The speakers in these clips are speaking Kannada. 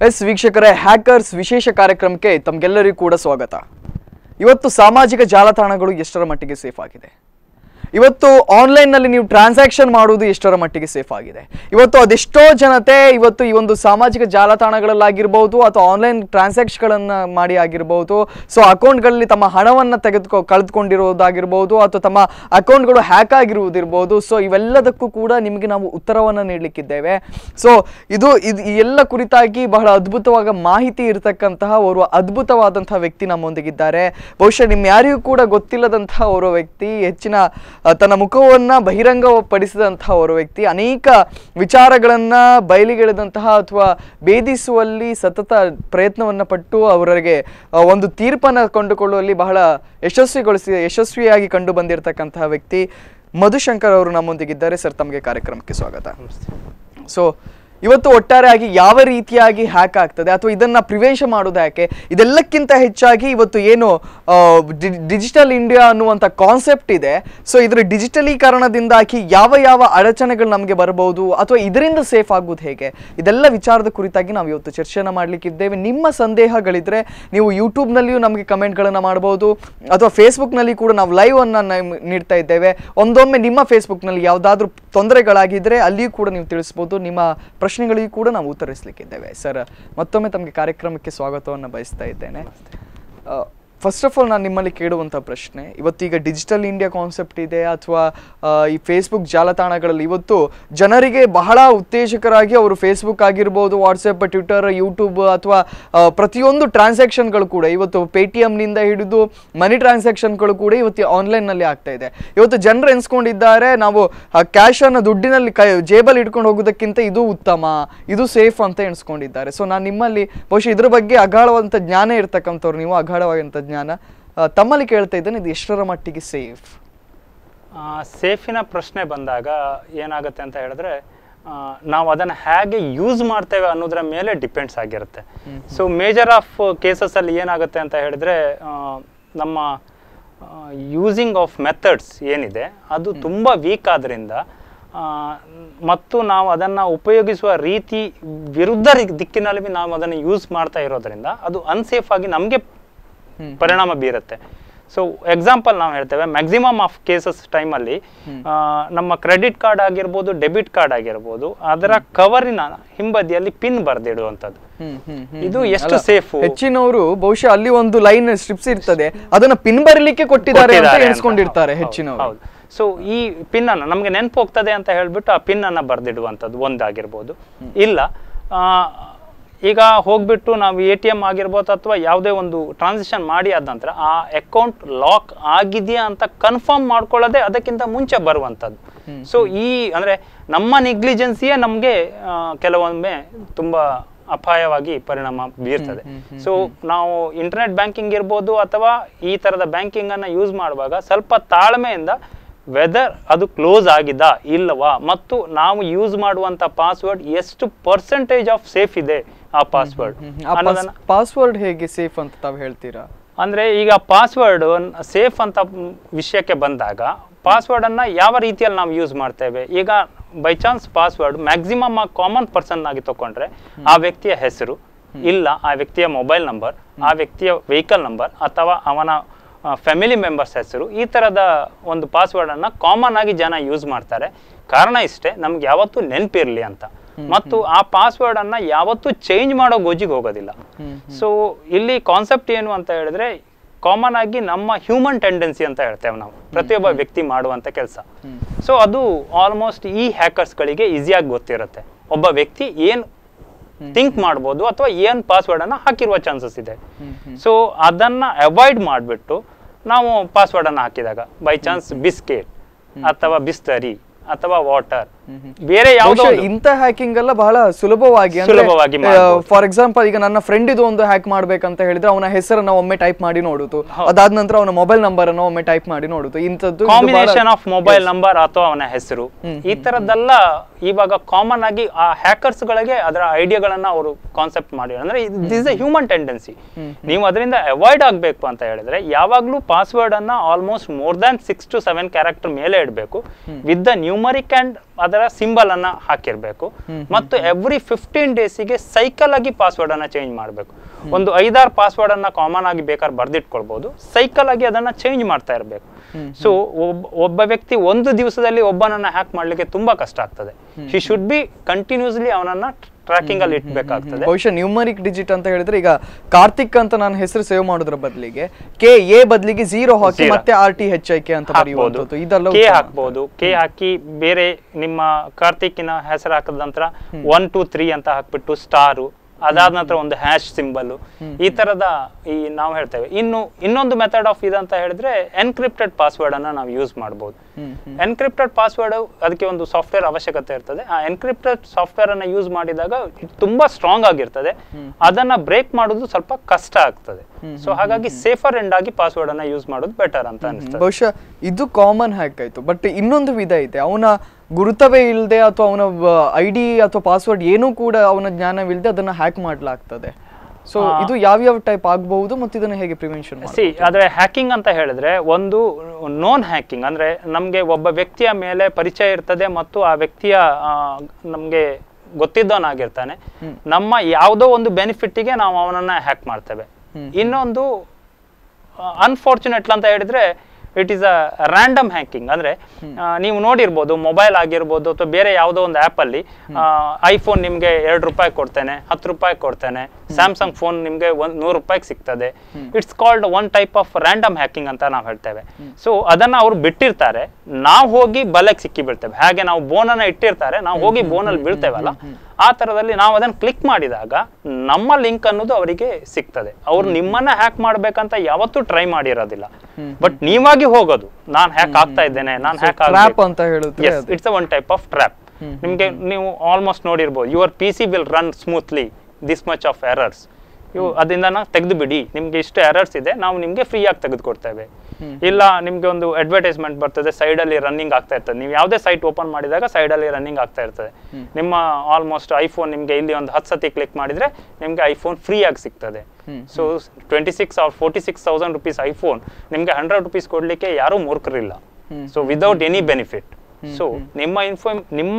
ಎಸ್ ವೀಕ್ಷಕರೇ ಹ್ಯಾಕರ್ಸ್ ವಿಶೇಷ ಕಾರ್ಯಕ್ರಮಕ್ಕೆ ತಮಗೆಲ್ಲರಿಗೂ ಕೂಡ ಸ್ವಾಗತ ಇವತ್ತು ಸಾಮಾಜಿಕ ಜಾಲತಾಣಗಳು ಎಷ್ಟರ ಮಟ್ಟಿಗೆ ಸೇಫ್ ಆಗಿದೆ ಇವತ್ತು ಆನ್ಲೈನ್ನಲ್ಲಿ ನೀವು ಟ್ರಾನ್ಸಾಕ್ಷನ್ ಮಾಡುವುದು ಎಷ್ಟರ ಮಟ್ಟಿಗೆ ಸೇಫ್ ಆಗಿದೆ ಇವತ್ತು ಅದೆಷ್ಟೋ ಜನತೆ ಇವತ್ತು ಈ ಒಂದು ಸಾಮಾಜಿಕ ಜಾಲತಾಣಗಳಲ್ಲಾಗಿರ್ಬೋದು ಅಥವಾ ಆನ್ಲೈನ್ ಟ್ರಾನ್ಸಾಕ್ಷನ್ಗಳನ್ನು ಮಾಡಿ ಆಗಿರ್ಬೋದು ಸೊ ಅಕೌಂಟ್ಗಳಲ್ಲಿ ತಮ್ಮ ಹಣವನ್ನು ತೆಗೆದುಕೊ ಕಳೆದುಕೊಂಡಿರೋದಾಗಿರ್ಬೋದು ಅಥವಾ ತಮ್ಮ ಅಕೌಂಟ್ಗಳು ಹ್ಯಾಕ್ ಆಗಿರುವುದಿರ್ಬೋದು ಸೊ ಇವೆಲ್ಲದಕ್ಕೂ ಕೂಡ ನಿಮಗೆ ನಾವು ಉತ್ತರವನ್ನು ನೀಡಲಿಕ್ಕಿದ್ದೇವೆ ಸೊ ಇದು ಇದು ಈ ಎಲ್ಲ ಕುರಿತಾಗಿ ಬಹಳ ಅದ್ಭುತವಾದ ಮಾಹಿತಿ ಇರತಕ್ಕಂತಹ ಓರ್ವ ಅದ್ಭುತವಾದಂತಹ ವ್ಯಕ್ತಿ ನಮ್ಮೊಂದಿಗಿದ್ದಾರೆ ಬಹುಶಃ ನಿಮ್ಮ ಯಾರಿಗೂ ಕೂಡ ಗೊತ್ತಿಲ್ಲದಂತಹ ಓರ್ವ ವ್ಯಕ್ತಿ ಹೆಚ್ಚಿನ ಆ, ತನ್ನ ಮುಖವನ್ನ ಬಹಿರಂಗಪಡಿಸಿದಂತಹ ಓರ್ವ ವ್ಯಕ್ತಿ ಅನೇಕ ವಿಚಾರಗಳನ್ನ ಬಯಲಿಗೆಳೆದಂತಹ ಅಥವಾ ಭೇದಿಸುವಲ್ಲಿ ಸತತ ಪ್ರಯತ್ನವನ್ನ ಪಟ್ಟು ಅವರಿಗೆ ಆ, ಒಂದು ತೀರ್ಪನ್ನು ಕೊಂಡುಕೊಳ್ಳುವಲ್ಲಿ ಬಹಳ ಯಶಸ್ವಿಗೊಳಿಸಿ ಯಶಸ್ವಿಯಾಗಿ ಕಂಡು ಬಂದಿರತಕ್ಕಂತಹ ವ್ಯಕ್ತಿ ಮಧುಶಂಕರ್ ಅವರು ನಮ್ಮೊಂದಿಗಿದ್ದಾರೆ ಸರ್ ತಮಗೆ ಕಾರ್ಯಕ್ರಮಕ್ಕೆ ಸ್ವಾಗತ ಸೊ ಇವತ್ತು ಒಟ್ಟಾರೆಯಾಗಿ ಯಾವ ರೀತಿಯಾಗಿ ಹ್ಯಾಕ್ ಆಗ್ತದೆ ಅಥವಾ ಇದನ್ನ ಪ್ರಿವೆನ್ಷನ್ ಮಾಡೋದು ಯಾಕೆ ಇದೆಲ್ಲಕ್ಕಿಂತ ಹೆಚ್ಚಾಗಿ ಇವತ್ತು ಏನು ಡಿಜಿಟಲ್ ಇಂಡಿಯಾ ಅನ್ನುವಂಥ ಕಾನ್ಸೆಪ್ಟ್ ಇದೆ ಸೊ ಇದರ ಡಿಜಿಟಲೀಕರಣದಿಂದಾಗಿ ಯಾವ ಯಾವ ಅಡಚಣೆಗಳು ನಮಗೆ ಬರಬಹುದು ಅಥವಾ ಇದರಿಂದ ಸೇಫ್ ಆಗುವುದು ಹೇಗೆ ಇದೆಲ್ಲ ವಿಚಾರದ ಕುರಿತಾಗಿ ನಾವು ಇವತ್ತು ಚರ್ಚೆಯನ್ನು ಮಾಡಲಿಕ್ಕಿದ್ದೇವೆ ನಿಮ್ಮ ಸಂದೇಹಗಳಿದ್ರೆ ನೀವು ಯೂಟ್ಯೂಬ್ನಲ್ಲಿಯೂ ನಮಗೆ ಕಮೆಂಟ್ಗಳನ್ನು ಮಾಡಬಹುದು ಅಥವಾ ಫೇಸ್ಬುಕ್ನಲ್ಲಿ ಕೂಡ ನಾವು ಲೈವ್ ಅನ್ನ ನಮ್- ನೀಡ್ತಾ ಇದ್ದೇವೆ ಒಂದೊಮ್ಮೆ ನಿಮ್ಮ ಫೇಸ್ಬುಕ್ನಲ್ಲಿ ಯಾವುದಾದ್ರೂ ತೊಂದರೆಗಳಾಗಿದ್ರೆ ಅಲ್ಲಿಯೂ ಕೂಡ ನೀವು ತಿಳಿಸ್ಬೋದು ನಿಮ್ಮ ಪ್ರಶ್ನೆಗಳಿಗೂ ಕೂಡ ನಾವು ಉತ್ತರಿಸಲಿಕ್ಕಿದ್ದೇವೆ ಸರ್ ಮತ್ತೊಮ್ಮೆ ತಮಗೆ ಕಾರ್ಯಕ್ರಮಕ್ಕೆ ಸ್ವಾಗತವನ್ನು ಬಯಸ್ತಾ ಇದ್ದೇನೆ ಫಸ್ಟ್ ಆಫ್ ಆಲ್ ನಾನು ನಿಮ್ಮಲ್ಲಿ ಕೇಳುವಂಥ ಪ್ರಶ್ನೆ ಇವತ್ತೀಗ ಡಿಜಿಟಲ್ ಇಂಡಿಯಾ ಕಾನ್ಸೆಪ್ಟ್ ಇದೆ ಅಥವಾ ಈ ಫೇಸ್ಬುಕ್ ಜಾಲತಾಣಗಳಲ್ಲಿ ಇವತ್ತು ಜನರಿಗೆ ಬಹಳ ಉತ್ತೇಜಕರಾಗಿ ಅವರು ಫೇಸ್ಬುಕ್ ಆಗಿರ್ಬೋದು ವಾಟ್ಸಪ್ ಟ್ವಿಟರ್ ಯೂಟ್ಯೂಬ್ ಅಥವಾ ಆ, ಪ್ರತಿಯೊಂದು ಟ್ರಾನ್ಸಾಕ್ಷನ್ಗಳು ಕೂಡ ಇವತ್ತು ಪೇ ಟಿ ಎಮ್ನಿಂದ ಹಿಡಿದು ಮನಿ ಟ್ರಾನ್ಸಾಕ್ಷನ್ಗಳು ಕೂಡ ಇವತ್ತು ಆನ್ಲೈನ್ನಲ್ಲಿ ಆಗ್ತಾ ಇದೆ ಇವತ್ತು ಜನರು ಎನ್ಸ್ಕೊಂಡಿದ್ದಾರೆ ನಾವು ಕ್ಯಾಶನ್ನು ದುಡ್ಡಿನಲ್ಲಿ ಕೈ ಜೇಬಲ್ಲಿ ಇಟ್ಕೊಂಡು ಹೋಗೋದಕ್ಕಿಂತ ಇದು ಉತ್ತಮ ಇದು ಸೇಫ್ ಅಂತ ಎಣಿಸ್ಕೊಂಡಿದ್ದಾರೆ ಸೊ ನಾನು ನಿಮ್ಮಲ್ಲಿ ಬಹುಶಃ ಇದ್ರ ಬಗ್ಗೆ ಅಗಾಢವಾದಂಥ ಜ್ಞಾನ ಇರ್ತಕ್ಕಂಥವ್ರು ನೀವು ಅಗಾಢವಾದಂಥ ಜ್ಞಾನ ಆ, ತಮ್ಮಲ್ಲಿ ಕೇಳ್ತಾ ಇದ್ದೇನೆ ಇದು ಎಷ್ಟರ ಮಟ್ಟಿಗೆ ಸೇಫ್ ಸೇಫಿನ ಪ್ರಶ್ನೆ ಬಂದಾಗ ಏನಾಗುತ್ತೆ ಅಂತ ಹೇಳಿದ್ರೆ ಆ, ನಾವು ಅದನ್ನು ಹೇಗೆ ಯೂಸ್ ಮಾಡ್ತೇವೆ ಅನ್ನೋದ್ರ ಮೇಲೆ ಡಿಪೆಂಡ್ಸ್ ಆಗಿರುತ್ತೆ ಸೊ ಮೇಜರ್ ಆಫ್ ಕೇಸಸಲ್ಲಿ ಏನಾಗುತ್ತೆ ಅಂತ ಹೇಳಿದ್ರೆ ಆ, ನಮ್ಮ ಯೂಸಿಂಗ್ ಆಫ್ ಮೆಥಡ್ಸ್ ಏನಿದೆ ಅದು ತುಂಬ ವೀಕ್ ಆದ್ರಿಂದ ಆ, ಮತ್ತು ನಾವು ಅದನ್ನು ಉಪಯೋಗಿಸುವ ರೀತಿ ವಿರುದ್ಧ ರಿ- ದಿಕ್ಕಿನಲ್ಲಿ ನಾವು ಅದನ್ನು ಯೂಸ್ ಮಾಡ್ತಾ ಇರೋದ್ರಿಂದ ಅದು ಅನ್ಸೇಫ್ ಆಗಿ ನಮಗೆ ಪರಿಣಾಮ ಬೀರುತ್ತೆ ಸೊ ಎಕ್ಸಾಂಪಲ್ ನಾವು ಹೇಳ್ತೇವೆ ಮ್ಯಾಕ್ಸಿಮಮ್ ಆಫ್ ಕೇಸಸ್ ಟೈಮಲ್ಲಿ ನಮ್ಮ ಕ್ರೆಡಿಟ್ ಕಾರ್ಡ್ ಆಗಿರ್ಬೋದು ಡೆಬಿಟ್ ಕಾರ್ಡ್ ಆಗಿರ್ಬೋದು ಅದರ ಕವರಿನ ಹಿಂಬದಿಯಲ್ಲಿ ಪಿನ್ ಬರೆದಿಡುವಂಥದ್ದು ಇದು ಎಷ್ಟು ಸೇಫ್ ಹೆಚ್ಚಿನವರು ಬಹುಶಃ ಅಲ್ಲಿ ಒಂದು ಲೈನ್ ಸ್ಟ್ರಿಪ್ಸ್ ಇರ್ತದೆ ಅದನ್ನ ಪಿನ್ ಬರಲಿಕ್ಕೆ ಕೊಟ್ಟಿದ್ದಾರೆ ಅಂತ ಎಣಿಸ್ಕೊಂಡಿರ್ತಾರೆ ಹೆಚ್ಚಿನವರು ಸೊ ಈ ಪಿನ್ ಅನ್ನ ನಮಗೆ ನೆನಪು ಹೋಗ್ತದೆ ಅಂತ ಹೇಳ್ಬಿಟ್ಟು ಆ ಪಿನ್ ಅನ್ನ ಬರ್ದಿಡುವಂಥದ್ದು ಒಂದಾಗಿರ್ಬೋದು ಇಲ್ಲ ಆ, ಈಗ ಹೋಗ್ಬಿಟ್ಟು ನಾವು ಎ ಟಿ ಎಮ್ ಆಗಿರ್ಬೋದು ಅಥವಾ ಯಾವುದೇ ಒಂದು ಟ್ರಾನ್ಸಾಕ್ಷನ್ ಮಾಡಿ ಆದ ನಂತರ ಆ ಅಕೌಂಟ್ ಲಾಕ್ ಆಗಿದೆಯಾ ಅಂತ ಕನ್ಫರ್ಮ್ ಮಾಡ್ಕೊಳ್ಳೋದೇ ಅದಕ್ಕಿಂತ ಮುಂಚೆ ಬರುವಂಥದ್ದು ಸೊ ಈ ಅಂದ್ರೆ ನಮ್ಮ ನೆಗ್ಲಿಜೆನ್ಸಿಯೇ ನಮಗೆ ಕೆಲವೊಮ್ಮೆ ತುಂಬಾ ಅಪಾಯವಾಗಿ ಪರಿಣಾಮ ಬೀರ್ತದೆ ಸೊ ನಾವು ಇಂಟರ್ನೆಟ್ ಬ್ಯಾಂಕಿಂಗ್ ಇರ್ಬೋದು ಅಥವಾ ಈ ತರದ ಬ್ಯಾಂಕಿಂಗ್ ಅನ್ನ ಯೂಸ್ ಮಾಡುವಾಗ ಸ್ವಲ್ಪ ತಾಳ್ಮೆಯಿಂದ ವೆದರ್ ಅದು ಕ್ಲೋಸ್ ಆಗಿದಾ ಇಲ್ಲವಾ ಮತ್ತು ನಾವು ಯೂಸ್ ಮಾಡುವಂತ ಪಾಸ್ವರ್ಡ್ ಎಷ್ಟು ಪರ್ಸೆಂಟೇಜ್ ಆಫ್ ಸೇಫ್ ಇದೆ ಆ ಪಾಸ್ವರ್ಡ್ ಅನ್ನೋದನ್ನ ಪಾಸ್ವರ್ಡ್ ಹೇಗೆ ಸೇಫ್ ಅಂತ ತಾವು ಹೇಳ್ತೀರಾ ಅಂದ್ರೆ ಈಗ ಪಾಸ್ವರ್ಡ್ ಸೇಫ್ ಅಂತ ಮ್, ವಿಷಯಕ್ಕೆ ಬಂದಾಗ ಪಾಸ್ವರ್ಡ್ ಅನ್ನ ಯಾವ ರೀತಿಯಲ್ಲಿ ನಾವು ಯೂಸ್ ಮಾಡ್ತೇವೆ ಈಗ by chance password maximum common person ಆಗಿ ತಕೊಂಡ್ರೆ ಆ ವ್ಯಕ್ತಿಯ ಹೆಸರು ಇಲ್ಲ ಆ ವ್ಯಕ್ತಿಯ ಮೊಬೈಲ್ ನಂಬರ್ ಆ ವ್ಯಕ್ತಿಯ ವೆಹಿಕಲ್ ನಂಬರ್ ಅಥವಾ ಅವನ ಫ್ಯಾಮಿಲಿ ಮೆಂಬರ್ಸ್ ಹೆಸರು ಈ ತರದ ಒಂದು ಪಾಸ್ವರ್ಡ್ ಅನ್ನ ಕಾಮನ್ ಆಗಿ ಜನ ಯೂಸ್ ಮಾಡ್ತಾರೆ ಕಾರಣ ಇಷ್ಟೇ ನಮ್ಗೆ ಯಾವತ್ತೂ ನೆನಪಿರ್ಲಿ ಅಂತ ಮತ್ತು ಆ ಪಾಸ್ವರ್ಡ್ ಅನ್ನ ಯಾವತ್ತೂ ಚೇಂಜ್ ಮಾಡೋ ಗೋಜಿಗೆ ಹೋಗೋದಿಲ್ಲ ಸೊ ಇಲ್ಲಿ ಕಾನ್ಸೆಪ್ಟ್ ಏನು ಅಂತ ಹೇಳಿದ್ರೆ ಕಾಮನ್ ಆಗಿ ನಮ್ಮ ಹ್ಯೂಮನ್ ಟೆಂಡೆನ್ಸಿ ಅಂತ ಹೇಳ್ತೇವೆ ನಾವು ಪ್ರತಿಯೊಬ್ಬ ವ್ಯಕ್ತಿ ಮಾಡುವಂತ ಕೆಲಸ ಸೊ ಅದು ಆಲ್ಮೋಸ್ಟ್ ಈ ಹ್ಯಾಕರ್ಸ್ಗಳಿಗೆ ಈಸಿಯಾಗಿ ಗೊತ್ತಿರುತ್ತೆ ಒಬ್ಬ ವ್ಯಕ್ತಿ ಏನು ಥಿಂಕ್ ಮಾಡ್ಬೋದು ಅಥವಾ ಏನು ಪಾಸ್ವರ್ಡ್ ಅನ್ನ ಹಾಕಿರುವ ಚಾನ್ಸಸ್ ಇದೆ ಸೊ ಅದನ್ನ ಅವಾಯ್ಡ್ ಮಾಡಿಬಿಟ್ಟು ನಾವು ಪಾಸ್ವರ್ಡ್ ಅನ್ನ ಹಾಕಿದಾಗ ಬೈ ಚಾನ್ಸ್ ಬಿಸ್ಕೆಟ್ ಅಥವಾ ಬಿಸ್ತರಿ ಅಥವಾ ವಾಟರ್ ಬೇರೆ ಯಾವುದೋ ಬಹುಶಃ ಒಂದು- ಇಂಥ ಹ್ಯಾಕಿಂಗ್ ಎಲ್ಲ ಬಹಳ ಸುಲಭವಾಗಿ ಸುಲಭವಾಗಿ ಮಾಡ್ಬೋದು. ಫಾರ್ ಎಕ್ಸಾಂಪಲ್ ಈಗ ನನ್ನ ಫ್ರೆಂಡ್ ಇದು ಒಂದು ಹ್ಯಾಕ್ ಮಾಡ್ಬೇಕಂತ ಹೇಳಿದ್ರೆ ಅವನ ಹೆಸರನ್ನ ಒಮ್ಮೆ ಟೈಪ್ ಮಾಡಿ ನೋಡುದು ಅದಾದ ನಂತರ ಅವನ ಮೊಬೈಲ್ ನಂಬರ್ ಅನ್ನು ಒಮ್ಮೆ ಟೈಪ್ ಮಾಡಿ ನೋಡುದು ಇಂಥದ್ದು ಇದು ಬಹಳ- ಕಾಂಬಿನೇಷನ್ ಆಫ್ ಮೊಬೈಲ್ ನಂಬರ್ ಅಥವಾ ಅವನ ಹೆಸರು ಈ ತರದ್ದೆಲ್ಲ ಇವಾಗ ಕಾಮನ್ ಆಗಿ ಆ ಹ್ಯಾಕರ್ಸ್ ಗಳಿಗೆ ಅದರ ಐಡಿಯಾಗಳನ್ನ ಅವರು ಕಾನ್ಸೆಪ್ಟ್ ಮಾಡಿ ಅಂದ್ರೆ ದಿಸ್ ಎ ಹ್ಯೂಮನ್ ಟೆಂಡೆನ್ಸಿ ನೀವು ಅದರಿಂದ ಅವಾಯ್ಡ್ ಆಗಬೇಕು ಅಂತ ಹೇಳಿದ್ರೆ ಯಾವಾಗ್ಲೂ ಪಾಸ್ವರ್ಡ್ ಅನ್ನ almost more than six to seven character ಮೇಲೆ ಇಡಬೇಕು ವಿತ್ ದ ನ್ಯೂಮರಿಕ್ ಅಂಡ್ ಅದರ ಸಿಂಬಲ್ ಅನ್ನ ಹಾಕಿರ್ಬೇಕು ಮತ್ತು ಎವ್ರಿ ಫಿಫ್ಟೀನ್ ಡೇಸಿಗೆ ಸೈಕಲ್ ಆಗಿ ಪಾಸ್ವರ್ಡ್ ಅನ್ನ ಚೇಂಜ್ ಮಾಡಬೇಕು ಒಂದು ಐದಾರು ಪಾಸ್ವರ್ಡ್ ಅನ್ನ ಕಾಮನ್ ಆಗಿ ಬೇಕಾದ್ರೆ ಬರ್ದಿಟ್ಕೊಳ್ಬಹುದು ಸೈಕಲ್ ಆಗಿ ಅದನ್ನ ಚೇಂಜ್ ಮಾಡ್ತಾ ಇರಬೇಕು ಸೊ ಒಬ್ಬ ವ್ಯಕ್ತಿ ಒಂದು ದಿವಸದಲ್ಲಿ ಒಬ್ಬನನ್ನ ಹ್ಯಾಕ್ ಮಾಡ್ಲಿಕ್ಕೆ ತುಂಬಾ ಕಷ್ಟ ಆಗ್ತದೆ ಹಿ ಶುಡ್ ಬಿ ಕಂಟಿನ್ಯೂಸ್ಲಿ ಅವನನ್ನ ಟ್ರ್ಯಾಕಿಂಗ್ ಅಲ್ಲಿ ಇಟ್ಬೇಕಾಗ್ತದೆ ಬಹುಶಃ ನ್ಯೂಮರಿಕ್ ಡಿಜಿಟ್ ಅಂತ ಹೇಳಿದ್ರೆ ಈಗ ಕಾರ್ತಿಕ್ ಅಂತ ನಾನು ಹೆಸರು ಸೇವ್ ಮಾಡೋದ್ರ ಬದಲಿಗೆ ಕೆ ಎ ಬದಲಿಗೆ ಝೀರೋ ಹಾಕಿ Zero. ಮತ್ತೆ R T H I K ಅಂತ ಹಾಕ್ಬೋದು ಬರೆಯುವಂಥದ್ದು ಇದೆಲ್ಲ ಕೆ ಉತ್ತಮ. ಹಾಕ್ಬೋದು ಕೆ ಹಾಕಿ ಬೇರೆ ನಿಮ್ಮ ಕಾರ್ತಿಕ್ಕಿನ ಹೆಸರು ಹಾಕಿದ ನಂತರ ಒನ್ ಟೂ ತ್ರೀ ಅಂತ ಹಾಕ್ಬಿಟ್ಟು ಸ್ಟಾರು ಅದಾದ ನಂತರ ಒಂದು ಹ್ಯಾಶ್ ಸಿಂಬಲ್ ಈ ತರದ ಈ ನಾವು ಹೇಳ್ತೇವೆ ಇನ್ನು ಇನ್ನೊಂದು ಮೆಥಡ್ ಆಫ್ ಇದಂತ ಹೇಳಿದ್ರೆ ಎನ್ಕ್ರಿಪ್ಟೆಡ್ ಪಾಸ್ವರ್ಡ್ ಅನ್ನ ನಾವು ಯೂಸ್ ಮಾಡ್ಬೋದು ಹ್ಮ್, ಹ್ಮ್. ಎನ್ಕ್ರಿಪ್ಟೆಡ್ ಪಾಸ್ವರ್ಡ್ ಅದಕ್ಕೆ ಒಂದು ಸಾಫ್ಟ್ವೇರ್ ಅವಶ್ಯಕತೆ ಇರ್ತದೆ ಆ ಎನ್ಕ್ರಿಪ್ಟೆಡ್ ಸಾಫ್ಟ್ವೇರ್ ಅನ್ನ ಯೂಸ್ ಮಾಡಿದಾಗ ಇದು ತುಂಬಾ ಸ್ಟ್ರಾಂಗ್ ಆಗಿರ್ತದೆ ಅದನ್ನ ಬ್ರೇಕ್ ಮಾಡೋದು ಸ್ವಲ್ಪ ಕಷ್ಟ ಆಗ್ತದೆ ಸೊ ಹಾಗಾಗಿ ಸೇಫರ್ ಎಂಡ್ ಆಗಿ ಪಾಸ್ವರ್ಡ್ ಅನ್ನ ಯೂಸ್ ಮಾಡೋದು ಬೆಟರ್ ಅಂತ ಅನಿಸ್ತದೆ ಬಹುಶಃ ಇದು ಕಾಮನ್ ಹ್ಯಾಕ್ ಆಯ್ತು ಬಟ್ ಇನ್ನೊಂದು ವಿಧ ಇದೆ ಅವನ ಗುರುತವೇ ಇಲ್ಲದೆ ಅಥವಾ ಅವನ ಐ ಡಿ ಅಥವಾ ಪಾಸ್ವರ್ಡ್ ಏನೂ ಕೂಡ ಅವನ ಜ್ಞಾನವಿಲ್ಲದೆ ಅದನ್ನ ಹ್ಯಾಕ್ ಮಾಡ್ಲಾಗ್ತದೆ ಸೊ ಇದು ಯಾವ್ಯಾವ ಟೈಪ್ ಆಗಬಹುದು ಮತ್ತು ಇದನ್ನ ಹೇಗೆ ಪ್ರಿವೆನ್ಷನ್ ಸಿ ಆದ್ರೆ ಹ್ಯಾಕಿಂಗ್ ಅಂತ ಹೇಳಿದ್ರೆ ಒಂದು ನೋನ್ ಹ್ಯಾಕಿಂಗ್ ಅಂದ್ರೆ ನಮ್ಗೆ ಒಬ್ಬ ವ್ಯಕ್ತಿಯ ಮೇಲೆ ಪರಿಚಯ ಇರ್ತದೆ ಮತ್ತು ಆ ವ್ಯಕ್ತಿಯ ಆ, ನಮ್ಗೆ ಗೊತ್ತಿದ್ದವನಾಗಿರ್ತಾನೆ ನಮ್ಮ ಯಾವುದೋ ಒಂದು ಬೆನಿಫಿಟ್ಟಿಗೆ ನಾವು ಅವನನ್ನ ಹ್ಯಾಕ್ ಮಾಡ್ತೇವೆ ಇನ್ನೊಂದು ಅನ್ಫಾರ್ಚುನೇಟ್ ಅಂತ ಹೇಳಿದ್ರೆ it is a random hacking ಅಂದ್ರೆ ಆ, ನೀವು ನೋಡಿರ್ಬೋದು ಮೊಬೈಲ್ ಆಗಿರ್ಬೋದು ಅಥವಾ ಬೇರೆ ಯಾವುದೋ ಒಂದು ಆ್ಯಪ್ ಅಲ್ಲಿ ಐಫೋನ್ ನಿಮ್ಗೆ ಎರಡು ರೂಪಾಯಿ ಕೊಡ್ತೇನೆ ಹತ್ತು ರೂಪಾಯಿ ಕೊಡ್ತೇನೆ ಸ್ಯಾಮ್ಸಂಗ್ ಫೋನ್ ನಿಮ್ಗೆ ಒಂದ್ ನೂರು ರೂಪಾಯಿಗೆ ಸಿಗ್ತದೆ it's called one type of random hacking ಅಂತ ನಾವು ಹೇಳ್ತೇವೆ ಸೊ ಅದನ್ನ ಅವ್ರು ಬಿಟ್ಟಿರ್ತಾರೆ ನಾವು ಹೋಗಿ ಬಲೆಗೆ ಸಿಕ್ಕಿ ಬೀಳ್ತೇವೆ ಹಾಗೆ ನಾವು ಬೋನನ್ನ ಇಟ್ಟಿರ್ತಾರೆ ನಾವು ಹೋಗಿ ಬೋನಲ್ಲಿ ಬೀಳ್ತೇವಲ್ಲ ಆ ತರದಲ್ಲಿ ನಾವು ಅದನ್ನ ಕ್ಲಿಕ್ ಮಾಡಿದಾಗ ನಮ್ಮ ಲಿಂಕ್ ಅನ್ನೋದು ಅವರಿಗೆ ಸಿಗ್ತದೆ ಅವ್ರು ನಿಮ್ಮನ್ನ ಹ್ಯಾಕ್ ಮಾಡ್ಬೇಕಂತ ಯಾವತ್ತೂ ಟ್ರೈ ಮಾಡಿರೋದಿಲ್ಲ ಬಟ್ ನೀವಾಗಿ ಹೋಗೋದು ನಾನ್ ಹ್ಯಾಕ್ ಆಗ್ತಾ ಇದ್ದೇನೆ ನಾನ್ ಹ್ಯಾಕ್ ಟ್ರ್ಯಾಪ್ ಅಂತ ಹೇಳಿದ್ರೆ ಅದು. It's one type of trap ನಿಮ್ಗೆ ನೀವು ಆಲ್ಮೋಸ್ಟ್ ನೋಡಿರ್ಬೋದು your P C will run smoothly this much of errors ಇವು ಅದರಿಂದ ತೆಗೆದು ಬಿಡಿ ನಿಮ್ಗೆ ಇಷ್ಟು ಎರರ್ಸ್ ಇದೆ ನಾವು ನಿಮ್ಗೆ ಫ್ರೀ ಆಗಿ ತೆಗೆದುಕೊಡ್ತೇವೆ ಇಲ್ಲ ನಿಮ್ಗೆ ಒಂದು ಅಡ್ವರ್ಟೈಸ್ಮೆಂಟ್ ಬರ್ತದೆ ಸೈಡ್ ಅಲ್ಲಿ ರನ್ನಿಂಗ್ ಆಗ್ತಾ ಇರ್ತದೆ ನೀವು ಯಾವುದೇ ಸೈಟ್ ಓಪನ್ ಮಾಡಿದಾಗ ಸೈಡ್ ಅಲ್ಲಿ ರನ್ನಿಂಗ್ ಆಗ್ತಾ ಇರ್ತದೆ ನಿಮ್ಮ ಆಲ್ಮೋಸ್ಟ್ ಐಫೋನ್ ನಿಮ್ಗೆ ಇಲ್ಲಿ ಒಂದು ಹತ್ತು ಸತಿ ಕ್ಲಿಕ್ ಮಾಡಿದ್ರೆ ನಿಮ್ಗೆ ಐಫೋನ್ ಫ್ರೀ ಆಗಿ ಸಿಗ್ತದೆ so twenty six or forty six thousand rupees iPhone ನಿಮ್ಗೆ ಹಂಡ್ರೆಡ್ ರುಪೀಸ್ ಕೊಡ್ಲಿಕ್ಕೆ ಯಾರೂ ಮೂರ್ಖರಿಲ್ಲ so without any benefit so ನಿಮ್ಮ ಇನ್ಫೋ ನಿಮ್ಮ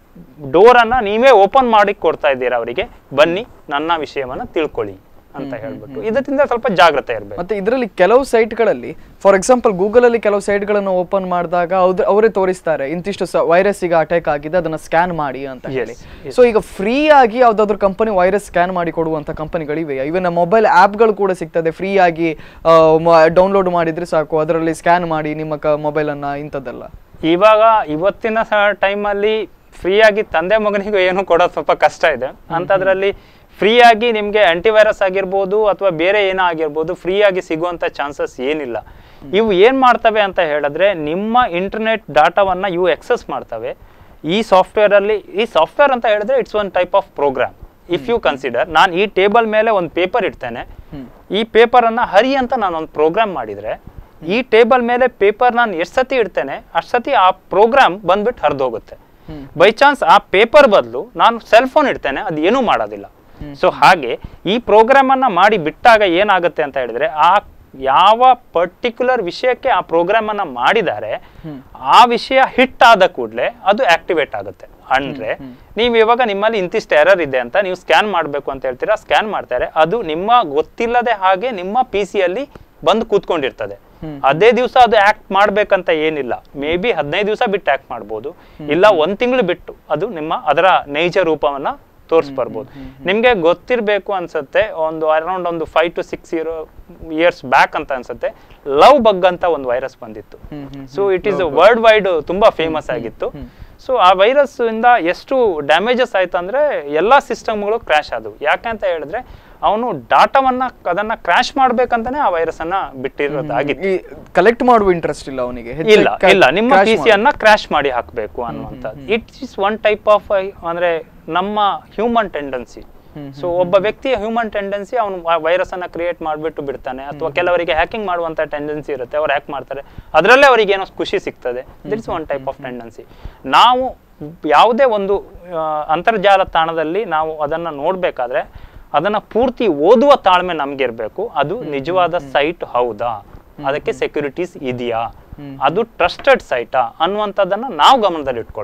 ಡೋರ್ ಅನ್ನ ನೀವೇ ಓಪನ್ ಮಾಡಿ ಕೊಡ್ತಾ ಇದ್ದೀರಾ ಅವರಿಗೆ ಬನ್ನಿ ನನ್ನ ವಿಷಯವನ್ನ ತಿಳ್ಕೊಳ್ಳಿ ಅಂತ ಹೇಳ್ಬಿಟ್ಟು ಇದರಿಂದ ಸ್ವಲ್ಪ ಜಾಗ್ರತೆ ಇರಬೇಕು ಮತ್ತೆ ಇದರಲ್ಲಿ ಕೆಲವು ಸೈಟ್ಗಳಲ್ಲಿ ಫಾರ್ ಎಕ್ಸಾಂಪಲ್ ಗೂಗಲ್ ಅಲ್ಲಿ ಕೆಲವು ಸೈಟ್ಗಳನ್ನು ಓಪನ್ ಮಾಡಿದಾಗ ಅವ್ರ ಅವರೇ ತೋರಿಸ್ತಾರೆ ಇಂತಿಷ್ಟು ವೈರಸ್ ಈಗ ಅಟ್ಯಾಕ್ ಆಗಿದೆ ಅದನ್ನ ಸ್ಕ್ಯಾನ್ ಮಾಡಿ ಅಂತ ಹೇಳಿ yes. ಸೊ ಈಗ ಫ್ರೀ ಆಗಿ ಯಾವ್ದಾದ್ರು ಕಂಪನಿ ವೈರಸ್ ಸ್ಕ್ಯಾನ್ ಮಾಡಿ ಕೊಡುವಂತ ಕಂಪನಿಗಳಿವೆ ಇವನ್ ಮೊಬೈಲ್ ಆಪ್ಗಳು ಕೂಡ ಸಿಗ್ತದೆ ಫ್ರೀ ಆಗಿ ಡೌನ್ಲೋಡ್ ಮಾಡಿದ್ರೆ ಸಾಕು ಅದರಲ್ಲಿ ಸ್ಕ್ಯಾನ್ ಮಾಡಿ ನಿಮ್ಮ ಮೊಬೈಲ್ ಅನ್ನ ಇಂಥದ್ದೆಲ್ಲ ಇವಾಗ ಇವತ್ತಿನ ಟೈಮಲ್ಲಿ ಫ್ರೀ ಆಗಿ ತಂದೆ ಮಗನಿಗೂ ಏನು ಕೊಡೋದು ಸ್ವಲ್ಪ ಕಷ್ಟ ಇದೆ ಅಂಥದ್ರಲ್ಲಿ ಫ್ರೀ ಆಗಿ ನಿಮಗೆ ಆಂಟಿವೈರಸ್ ಆಗಿರ್ಬೋದು ಅಥವಾ ಬೇರೆ ಏನೋ ಆಗಿರ್ಬೋದು ಫ್ರೀ ಆಗಿ ಸಿಗುವಂಥ ಚಾನ್ಸಸ್ ಏನಿಲ್ಲ ಇವು ಏನು ಮಾಡ್ತವೆ ಅಂತ ಹೇಳಿದ್ರೆ ನಿಮ್ಮ ಇಂಟರ್ನೆಟ್ ಡಾಟಾವನ್ನು ಇವು ಎಕ್ಸೆಸ್ ಮಾಡ್ತವೆ ಈ ಸಾಫ್ಟ್ವೇರಲ್ಲಿ ಈ ಸಾಫ್ಟ್ವೇರ್ ಅಂತ ಹೇಳಿದ್ರೆ it's one type of program if you consider ನಾನು ಈ ಟೇಬಲ್ ಮೇಲೆ ಒಂದು ಪೇಪರ್ ಇಡ್ತೇನೆ ಈ ಪೇಪರನ್ನು ಹರಿ ಅಂತ ನಾನು ಒಂದು ಪ್ರೋಗ್ರಾಮ್ ಮಾಡಿದರೆ ಈ ಟೇಬಲ್ ಮೇಲೆ ಪೇಪರ್ ನಾನು ಎಷ್ಟು ಸತಿ ಇಡ್ತೇನೆ ಅಷ್ಟು ಸತಿ ಆ ಪ್ರೋಗ್ರಾಮ್ ಬಂದ್ಬಿಟ್ಟು ಹರಿದು ಹೋಗುತ್ತೆ ಬೈ ಚಾನ್ಸ್ ಆ ಪೇಪರ್ ಬದಲು ನಾನು ಸೆಲ್ ಫೋನ್ ಇಡ್ತೇನೆ ಅದು ಏನೂ ಮಾಡೋದಿಲ್ಲ ಸೊ ಹಾಗೆ ಈ ಪ್ರೋಗ್ರಾಮ್ ಅನ್ನ ಮಾಡಿ ಬಿಟ್ಟಾಗ ಏನಾಗುತ್ತೆ ಅಂತ ಹೇಳಿದ್ರೆ ಆ ಯಾವ ಪರ್ಟಿಕ್ಯುಲರ್ ವಿಷಯಕ್ಕೆ ಆ ಪ್ರೋಗ್ರಾಮ್ ಅನ್ನ ಮಾಡಿದ್ದಾರೆ ಆ ವಿಷಯ ಹಿಟ್ ಆದ ಕೂಡಲೇ ಅದು ಆಕ್ಟಿವೇಟ್ ಆಗುತ್ತೆ ಅಂದ್ರೆ ನೀವು ಇವಾಗ ನಿಮ್ಮಲ್ಲಿ ಇಂತಿಷ್ಟು ಎರರ್ ಇದೆ ಅಂತ ನೀವು ಸ್ಕ್ಯಾನ್ ಮಾಡಬೇಕು ಅಂತ ಹೇಳ್ತೀರಾ ಸ್ಕ್ಯಾನ್ ಮಾಡ್ತಾರೆ ಅದು ನಿಮ್ಮ ಗೊತ್ತಿಲ್ಲದೆ ಹಾಗೆ ನಿಮ್ಮ ಪಿ ಸಿಯಲ್ಲಿ ಬಂದು ಕೂತ್ಕೊಂಡಿರ್ತದೆ ಅದೇ ದಿವಸ ಅದು ಆಕ್ಟ್ ಮಾಡ್ಬೇಕಂತ ಏನಿಲ್ಲ ಮೇ ಬಿ ಹದಿನೈದು ದಿವಸ ಬಿಟ್ಟು ಆಕ್ಟ್ ಮಾಡ್ಬೋದು ಇಲ್ಲ ಒಂದ್ ತಿಂಗಳು ಬಿಟ್ಟು ಅದು ನಿಮ್ಮ ಅದರ ನೈಜ ರೂಪವನ್ನ ತೋರ್ಸ್ ಬರ್ಬೋದು ನಿಮ್ಗೆ ಗೊತ್ತಿರಬೇಕು ಅನ್ಸುತ್ತೆ ಒಂದು ಅರೌಂಡ್ ಒಂದು five to six year years back ಅಂತ ಅನ್ಸುತ್ತೆ ಲವ್ ಬಗ್ ಅಂತ ಒಂದು ವೈರಸ್ ಬಂದಿತ್ತು so it is world wide ತುಂಬಾ ಫೇಮಸ್ ಆಗಿತ್ತು ಸೊ ಆ ವೈರಸ್ ಇಂದ ಎಷ್ಟು ಡ್ಯಾಮೇಜಸ್ ಆಯ್ತು ಅಂದ್ರೆ ಎಲ್ಲಾ ಸಿಸ್ಟಮ್ಗಳು ಕ್ರ್ಯಾಶ್ ಆದವು ಯಾಕಂತ ಹೇಳಿದ್ರೆ ಅವನು ಡಾಟಾವನ್ನ ಅದನ್ನ ಕ್ರ್ಯಾಶ್ ಮಾಡ್ಬೇಕಂತಾನೆ ಆ ವೈರಸ್ ಅನ್ನ ಬಿಟ್ಟಿರೋದಾಗಿತ್ತು ಈ ಕಲೆಕ್ಟ್ ಮಾಡುವ ಇಂಟ್ರೆಸ್ಟ್ ಇಲ್ಲ ಅವನಿಗೆ ಇಲ್ಲ ಇಲ್ಲ ನಿಮ್ಮ ಪಿ ಅನ್ನ ಕ್ರಾಶ್ ಮಾಡಿ ಹಾಕಬೇಕು ಅನ್ನುವಂಥದ್ದು it is one type of ಅಂದ್ರೆ ನಮ್ಮ ಹ್ಯೂಮನ್ ಟೆಂಡೆನ್ಸಿ ಸೊ ಒಬ್ಬ ವ್ಯಕ್ತಿಯ ಹ್ಯೂಮನ್ ಟೆಂಡೆನ್ಸಿ ಅವನು ವೈರಸ್ ಅನ್ನ ಕ್ರಿಯೇಟ್ ಮಾಡಿಬಿಟ್ಟು ಬಿಡ್ತಾನೆ ಅಥವಾ ಕೆಲವರಿಗೆ ಹ್ಯಾಕಿಂಗ್ ಮಾಡುವಂತ ಟೆಂಡೆನ್ಸಿ ಇರುತ್ತೆ ಅವ್ರು ಹ್ಯಾಕ್ ಮಾಡ್ತಾರೆ ಅದರಲ್ಲೇ ಅವರಿಗೆ ಏನೋ ಖುಷಿ ಸಿಗ್ತದೆ that's one type of tendency ನಾವು ಯಾವುದೇ ಒಂದು ಆ, ಅಂತರ್ಜಾಲ ತಾಣದಲ್ಲಿ ನಾವು ಅದನ್ನ ನೋಡ್ಬೇಕಾದ್ರೆ ಅದನ್ನ ಪೂರ್ತಿ ಓದುವ ತಾಳ್ಮೆ ನಮ್ಗೆ ಇರ್ಬೇಕು ಅದು ನಿಜವಾದ ಸೈಟ್ ಹೌದಾ ಅದಕ್ಕೆ ಸೆಕ್ಯೂರಿಟೀಸ್ ಇದೆಯಾ ಅದು ಟ್ರಸ್ಟೆಡ್ ಸೈಟಾ ಅನ್ನುವಂಥದ್ದನ್ನ ನಾವು ಗಮನದಲ್ಲಿ ಇಟ್ಕೊಳ್ಬೇಕು